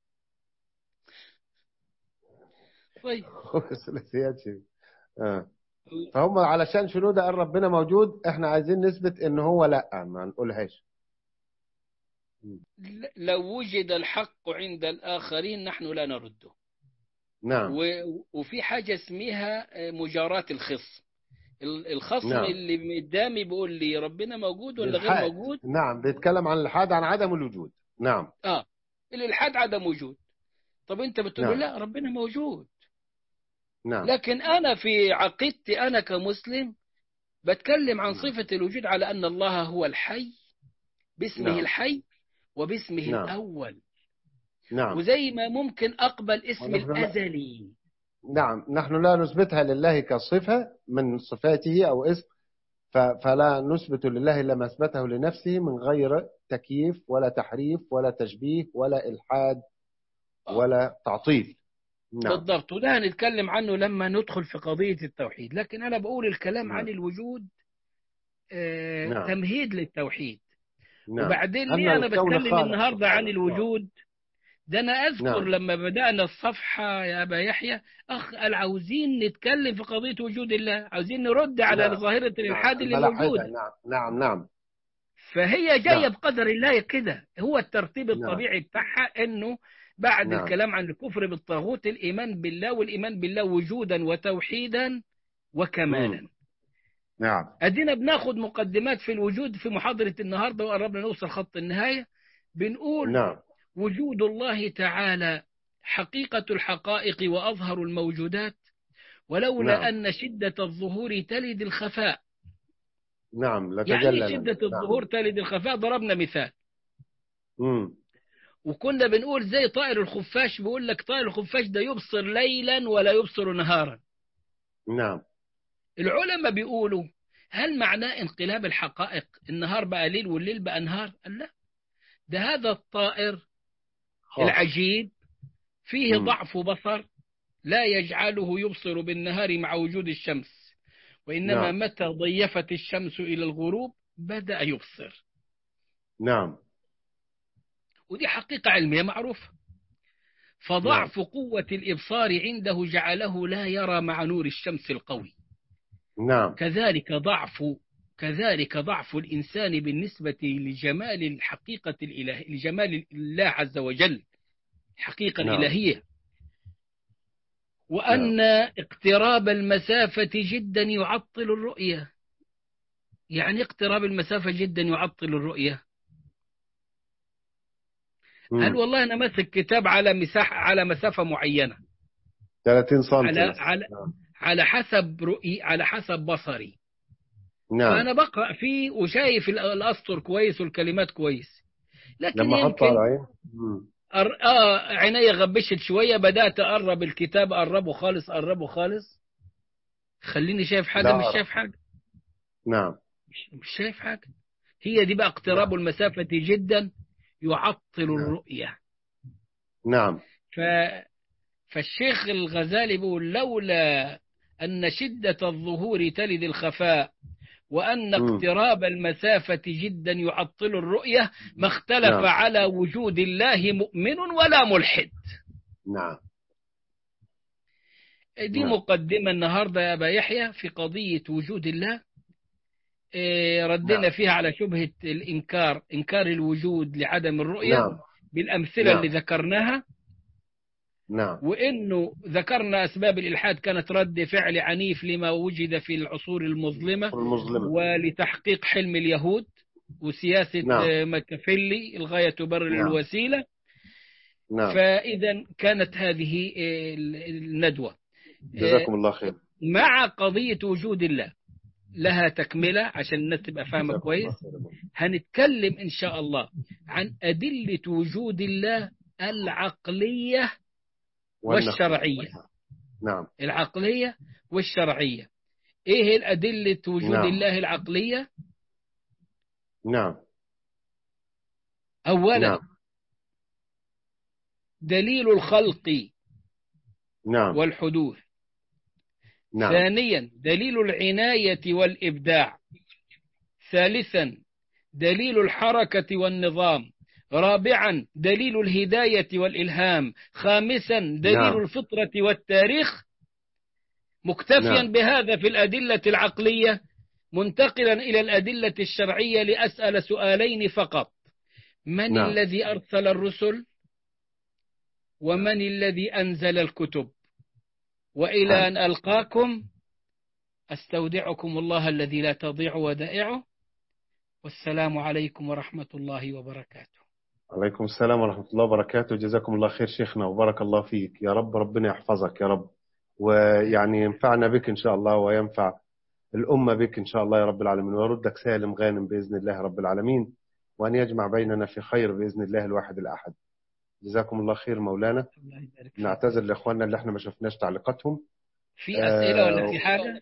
طيب ثلاثيات شيء. آه. فهم علشان شنودة قال ربنا موجود احنا عايزين نثبت ان هو لا ما نقولهاش ل- لو وجد الحق عند الاخرين نحن لا نرده نعم و- وفي حاجة اسمها مجاراة الخصم ال- الخصم نعم. اللي قدامي بيقول لي ربنا موجود ولا غير الحاد. موجود نعم بيتكلم عن الحاد عن عدم الوجود نعم اه الالحاد عدم وجود طب انت بتقول له نعم. لا ربنا موجود نعم لكن انا في عقيدتي انا كمسلم بتكلم عن نعم. صفة الوجود على ان الله هو الحي باسمه نعم. الحي وباسمه نعم. الاول نعم وزي ما ممكن اقبل اسم ونحن لا- الازلي نعم نحن لا نثبتها لله كصفة من صفاته أو اسم ف- فلا نثبت لله إلا ما أثبته لنفسه من غير تكييف ولا تحريف ولا تشبيه ولا إلحاد آه. ولا تعطيل نعم بالضبط وده هنتكلم عنه لما ندخل في قضية التوحيد لكن أنا بقول الكلام عن نعم. الوجود آه نعم. تمهيد للتوحيد نعم وبعدين أن ليه أنا الكون بتكلم خالق النهاردة عن سبحانه الوجود ده أنا أذكر نعم. لما بدأنا الصفحة يا أبا يحيى أخ قال عاوزين نتكلم في قضية وجود الله عاوزين نرد على نعم. ظاهرة الإلحاد نعم. اللي الملاحدة. موجودة نعم نعم نعم فهي جاية نعم. بقدر الله كده هو الترتيب نعم. الطبيعي بتاعها انه بعد نعم. الكلام عن الكفر بالطاغوت الايمان بالله والايمان بالله وجودا وتوحيدا وكمالا مم. نعم ادينا بناخد مقدمات في الوجود في محاضرة النهاردة وقربنا نوصل خط النهاية بنقول نعم وجود الله تعالى حقيقة الحقائق وأظهر الموجودات ولولا نعم. أن شدة الظهور تلد الخفاء نعم لا يعني تجلى شدة لنا. الظهور تلد الخفاء ضربنا مثال مم. وكنا بنقول زي طائر الخفاش بيقول لك طائر الخفاش ده يبصر ليلا ولا يبصر نهارا نعم العلماء بيقولوا هل معناه انقلاب الحقائق النهار بقى ليل والليل بقى نهار قال لا ده هذا الطائر خاص. العجيب فيه مم. ضعف بصر لا يجعله يبصر بالنهار مع وجود الشمس وإنما نعم. متى ضيفت الشمس إلى الغروب بدأ يبصر نعم ودي حقيقة علمية معروفة فضعف قوة الإبصار عنده جعله لا يرى مع نور الشمس القوي نعم كذلك ضعف كذلك ضعف الإنسان بالنسبة لجمال الحقيقة الإله لجمال الله عز وجل الحقيقة نعم. الإلهية وأن اقتراب المسافة جدا يعطل الرؤية يعني اقتراب المسافة جدا يعطل الرؤية مم. قال والله انا ماسك كتاب على مساحه على مسافه معينه 30 سم على مثلاً. على نعم. على حسب رؤي على حسب بصري نعم فانا بقرا فيه وشايف ال- الاسطر كويس والكلمات كويس لكن لما حط يمكن على عين مم. أر... اه عيني غبشت شويه بدات اقرب الكتاب اقربه خالص اقربه خالص خليني شايف حاجه لا مش أرى. شايف حاجه نعم مش, مش شايف حاجه هي دي بقى اقتراب نعم. المسافه جدا يعطل نعم. الرؤيه نعم ف... فالشيخ الغزالي بيقول لولا أن شدة الظهور تلد الخفاء وأن مم. اقتراب المسافة جدا يعطل الرؤية ما اختلف نعم. على وجود الله مؤمن ولا ملحد نعم دي نعم. مقدمة النهاردة يا أبا يحيى في قضية وجود الله إيه، ردنا نعم. فيها على شبهة الإنكار إنكار الوجود لعدم الرؤية نعم بالأمثلة نعم. اللي ذكرناها نعم وانه ذكرنا اسباب الالحاد كانت رد فعل عنيف لما وجد في العصور المظلمه المظلمة ولتحقيق حلم اليهود وسياسه نعم. آه، ماكافيلي الغايه تبرر نعم. الوسيله نعم فاذا كانت هذه آه، الندوه جزاكم الله خير مع قضيه وجود الله لها تكمله عشان الناس تبقى فاهمه جزاكم كويس الله خير. هنتكلم ان شاء الله عن ادله وجود الله العقليه والنقل. والشرعيه نعم العقلية والشرعية ايه الأدلة وجود نعم. الله العقلية نعم أولا نعم دليل الخلق نعم والحدوث نعم ثانيا دليل العناية والإبداع ثالثا دليل الحركة والنظام رابعا دليل الهداية والإلهام خامسا دليل نعم. الفطرة والتاريخ مكتفيا نعم. بهذا في الأدلة العقلية منتقلا إلى الأدلة الشرعية لأسأل سؤالين فقط من نعم. الذي أرسل الرسل ومن الذي أنزل الكتب وإلى نعم. أن ألقاكم أستودعكم الله الذي لا تضيع ودائعه والسلام عليكم ورحمة الله وبركاته عليكم السلام ورحمة الله وبركاته جزاكم الله خير شيخنا وبارك الله فيك يا رب ربنا يحفظك يا رب ويعني ينفعنا بك إن شاء الله وينفع الأمة بك إن شاء الله يا رب العالمين ويردك سالم غانم بإذن الله رب العالمين وأن يجمع بيننا في خير بإذن الله الواحد الأحد جزاكم الله خير مولانا الله يبارك فيك. نعتذر لإخواننا اللي احنا ما شفناش تعليقاتهم في أسئلة ولا آه، في حاجة؟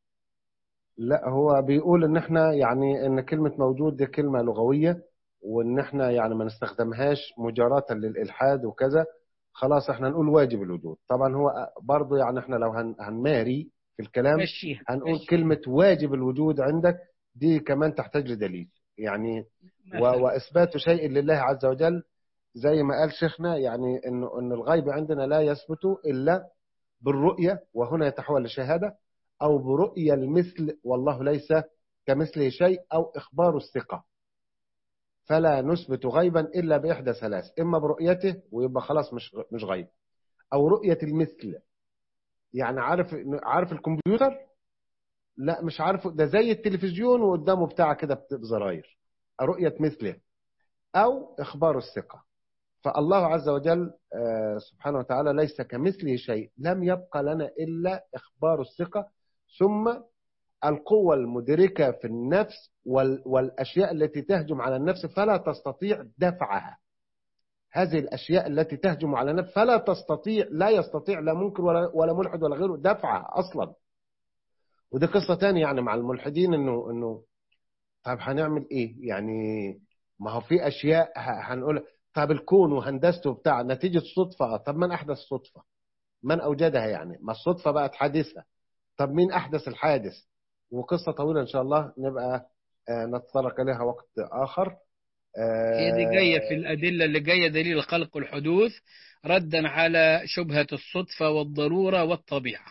لا هو بيقول ان احنا يعني ان كلمة موجود دي كلمة لغوية وان احنا يعني ما نستخدمهاش مجاراة للإلحاد وكذا خلاص احنا نقول واجب الوجود طبعا هو برضه يعني احنا لو هن هنماري في الكلام مشيها هنقول مشيها. كلمة واجب الوجود عندك دي كمان تحتاج لدليل يعني و- مثلا. وإثبات شيء لله عز وجل زي ما قال شيخنا يعني انه ان الغيب عندنا لا يثبت الا بالرؤية وهنا يتحول لشهادة او برؤية المثل والله ليس كمثله شيء او اخبار الثقة فلا نثبت غيبا الا باحدى ثلاث اما برؤيته ويبقى خلاص مش مش غيب او رؤية المثل يعني عارف عارف الكمبيوتر لا مش عارفه ده زي التلفزيون وقدامه بتاع كده بزراير رؤية مثله أو إخبار الثقة فالله عز وجل آه، سبحانه وتعالى ليس كمثله شيء لم يبقى لنا إلا إخبار الثقة ثم القوة المدركة في النفس وال- والأشياء التي تهجم على النفس فلا تستطيع دفعها هذه الأشياء التي تهجم على النفس فلا تستطيع لا يستطيع لا منكر ولا, ولا ملحد ولا غيره دفعها أصلا ودي قصة تانية يعني مع الملحدين إنه إنه طب هنعمل إيه يعني ما هو في أشياء ه- هنقول طب الكون وهندسته بتاع نتيجة صدفة طب من أحدث صدفة من أوجدها يعني ما الصدفة بقت حادثة طب مين أحدث الحادث وقصة طويلة إن شاء الله نبقى آه، نتطرق إليها وقت آخر آه، هي دي جاية في الأدلة اللي جاية دليل الخلق والحدوث ردا على شبهة الصدفة والضرورة والطبيعة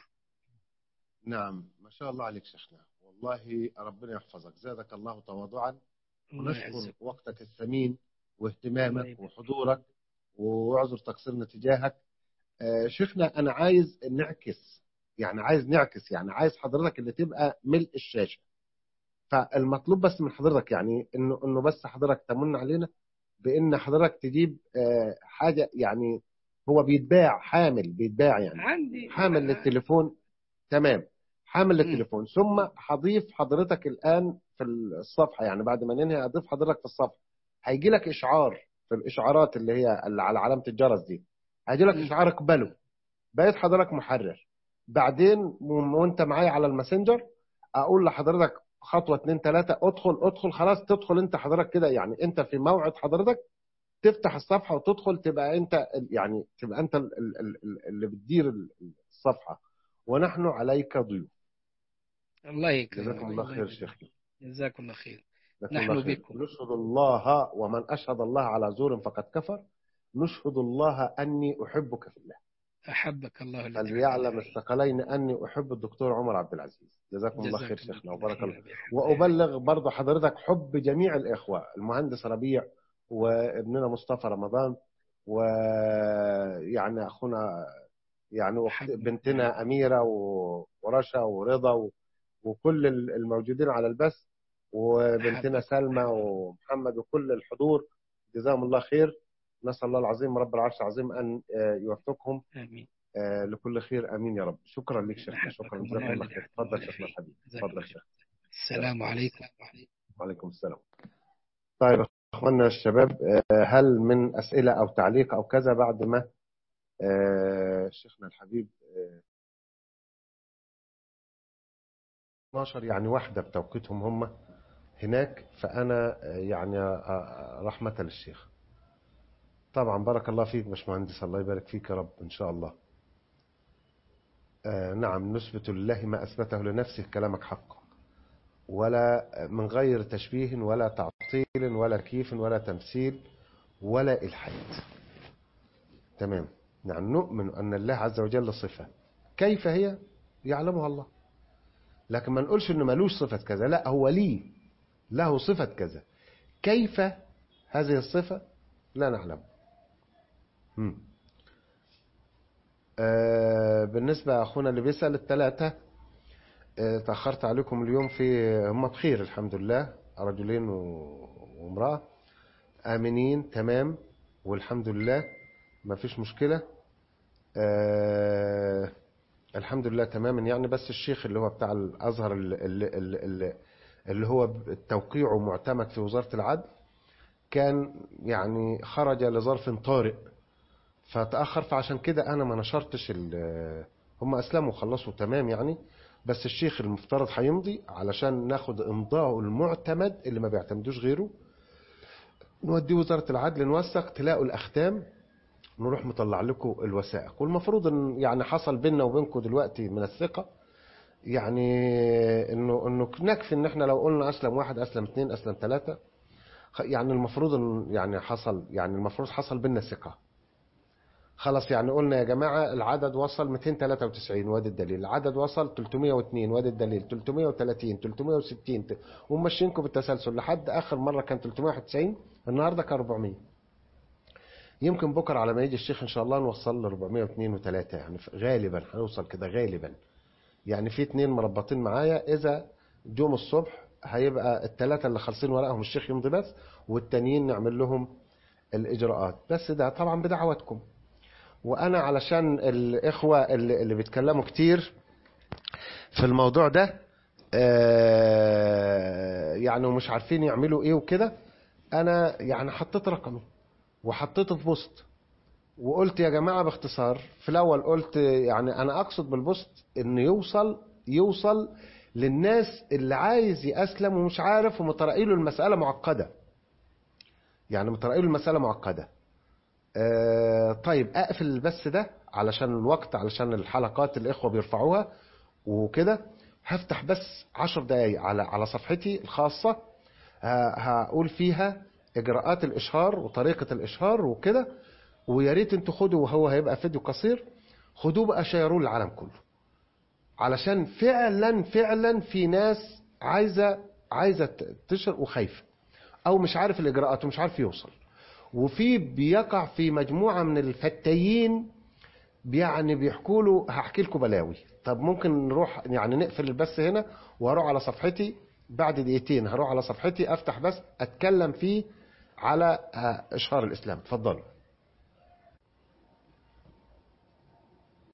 نعم ما شاء الله عليك شيخنا والله ربنا يحفظك زادك الله تواضعا الله يعزك. ونشكر وقتك الثمين واهتمامك الله وحضورك واعذر تقصيرنا تجاهك آه، شيخنا انا عايز نعكس يعني عايز نعكس يعني عايز حضرتك اللي تبقى ملء الشاشه فالمطلوب بس من حضرتك يعني انه انه بس حضرتك تمن علينا بان حضرتك تجيب آه، حاجه يعني هو بيتباع حامل بيتباع يعني عندي حامل للتليفون تمام حامل مم. للتليفون ثم هضيف حضرتك الان في الصفحه يعني بعد ما ننهي اضيف حضرتك في الصفحه هيجي لك اشعار في الاشعارات اللي هي اللي على علامه الجرس دي هيجي لك مم. اشعار اقبله بقيت حضرتك محرر بعدين و- وانت معايا على الماسنجر اقول لحضرتك خطوه اتنين تلاته ادخل ادخل خلاص تدخل انت حضرتك كده يعني انت في موعد حضرتك تفتح الصفحه وتدخل تبقى انت ال- يعني تبقى انت ال- ال- ال- اللي بتدير ال- الصفحه ونحن عليك ضيوف الله يكرمك جزاكم الله خير يكرمك. شيخنا جزاكم الله خير جزاكم نحن الله خير. بكم. نشهد الله ومن اشهد الله على زور فقد كفر نشهد الله اني احبك في الله احبك الله الذي فليعلم أحبني. الثقلين اني احب الدكتور عمر عبد العزيز جزاكم الله خير جزاكم شيخنا وبارك الله خير. وأبلغ برضه حضرتك حب جميع الإخوة المهندس ربيع وابننا مصطفى رمضان ويعني أخونا يعني أخت حبيبي. بنتنا أميرة و- ورشا ورضا و- وكل الموجودين على البث وبنتنا حبيبي. سلمى ومحمد وكل الحضور جزاهم الله خير نسأل الله العظيم رب العرش العظيم أن آه، يوفقهم امين آه، لكل خير آمين يا رب شكرا لك شيخنا أحبك شكرا الله جزاكم الله الذي خير أحبني تفضل شيخنا فيه. الحبيب جزاك تفضل الله شيخ السلام عليكم وعليكم السلام طيب اخواننا الشباب آه، هل من اسئله او تعليق او كذا بعد ما آه، شيخنا الحبيب آه، 12 يعني واحده بتوقيتهم هم هناك فانا آه، يعني آه، رحمه للشيخ طبعا بارك الله فيك باشمهندس الله يبارك فيك يا رب ان شاء الله آه، نعم نثبت لله ما اثبته لنفسه كلامك حق ولا من غير تشبيه ولا تعطيل ولا كيف ولا تمثيل ولا إلحاد تمام نعم نؤمن أن الله عز وجل صفة كيف هي يعلمها الله لكن ما نقولش أنه ملوش صفة كذا لا هو ليه له صفة كذا كيف هذه الصفة لا نعلم مم. آه بالنسبة أخونا اللي بيسأل الثلاثة آه، تأخرت عليكم اليوم في هم بخير الحمد لله رجلين و- وامرأة آمنين تمام والحمد لله ما فيش مشكلة آه الحمد لله تماما يعني بس الشيخ اللي هو بتاع الأزهر اللي, اللي, اللي, اللي هو توقيعه معتمد في وزارة العدل كان يعني خرج لظرف طارئ فتأخر فعشان كده أنا ما نشرتش ال- هم أسلموا وخلصوا تمام يعني بس الشيخ المفترض هيمضي علشان ناخد امضاءه المعتمد اللي ما بيعتمدوش غيره نوديه وزارة العدل نوثق تلاقوا الأختام نروح مطلع لكم الوثائق والمفروض ان يعني حصل بيننا وبينكم دلوقتي من الثقة يعني انه انه نكفي ان احنا لو قلنا اسلم واحد اسلم اثنين اسلم ثلاثة خ- يعني المفروض ان يعني حصل يعني المفروض حصل بيننا ثقة خلاص يعني قلنا يا جماعة العدد وصل 293 وادي الدليل العدد وصل 302 وادي الدليل 330 360 ت- وماشيينكم بالتسلسل لحد آخر مرة كان 391 النهاردة كان 400 يمكن بكرة على ما يجي الشيخ إن شاء الله نوصل ل 402 و3 يعني ف- غالبا هنوصل كده غالبا يعني في اتنين مربطين معايا إذا جم الصبح هيبقى الثلاثة اللي خالصين ورقهم الشيخ يمضي بس والتانيين نعمل لهم الإجراءات بس ده طبعا بدعواتكم وانا علشان الاخوه اللي, اللي بيتكلموا كتير في الموضوع ده آه، يعني ومش عارفين يعملوا ايه وكده انا يعني حطيت رقمي وحطيته في بوست وقلت يا جماعه باختصار في الاول قلت يعني انا اقصد بالبوست ان يوصل يوصل للناس اللي عايز يأسلم ومش عارف ومطرقيله المسألة معقدة يعني مطرقيله المسألة معقدة آه، طيب اقفل البث ده علشان الوقت علشان الحلقات الاخوه بيرفعوها وكده هفتح بس عشر دقايق على على صفحتي الخاصه ه- هقول فيها اجراءات الاشهار وطريقه الاشهار وكده ويا ريت انتوا خدوا وهو هيبقى فيديو قصير خدوه بقى شيروه للعالم كله علشان فعلا فعلا في ناس عايزه عايزه تشر وخايفه او مش عارف الاجراءات ومش عارف يوصل وفي بيقع في مجموعة من الفتايين يعني بيحكوا له هحكي لكم بلاوي طب ممكن نروح يعني نقفل البث هنا وهروح على صفحتي بعد دقيقتين هروح على صفحتي افتح بس اتكلم فيه على آه، إشهار الإسلام تفضلوا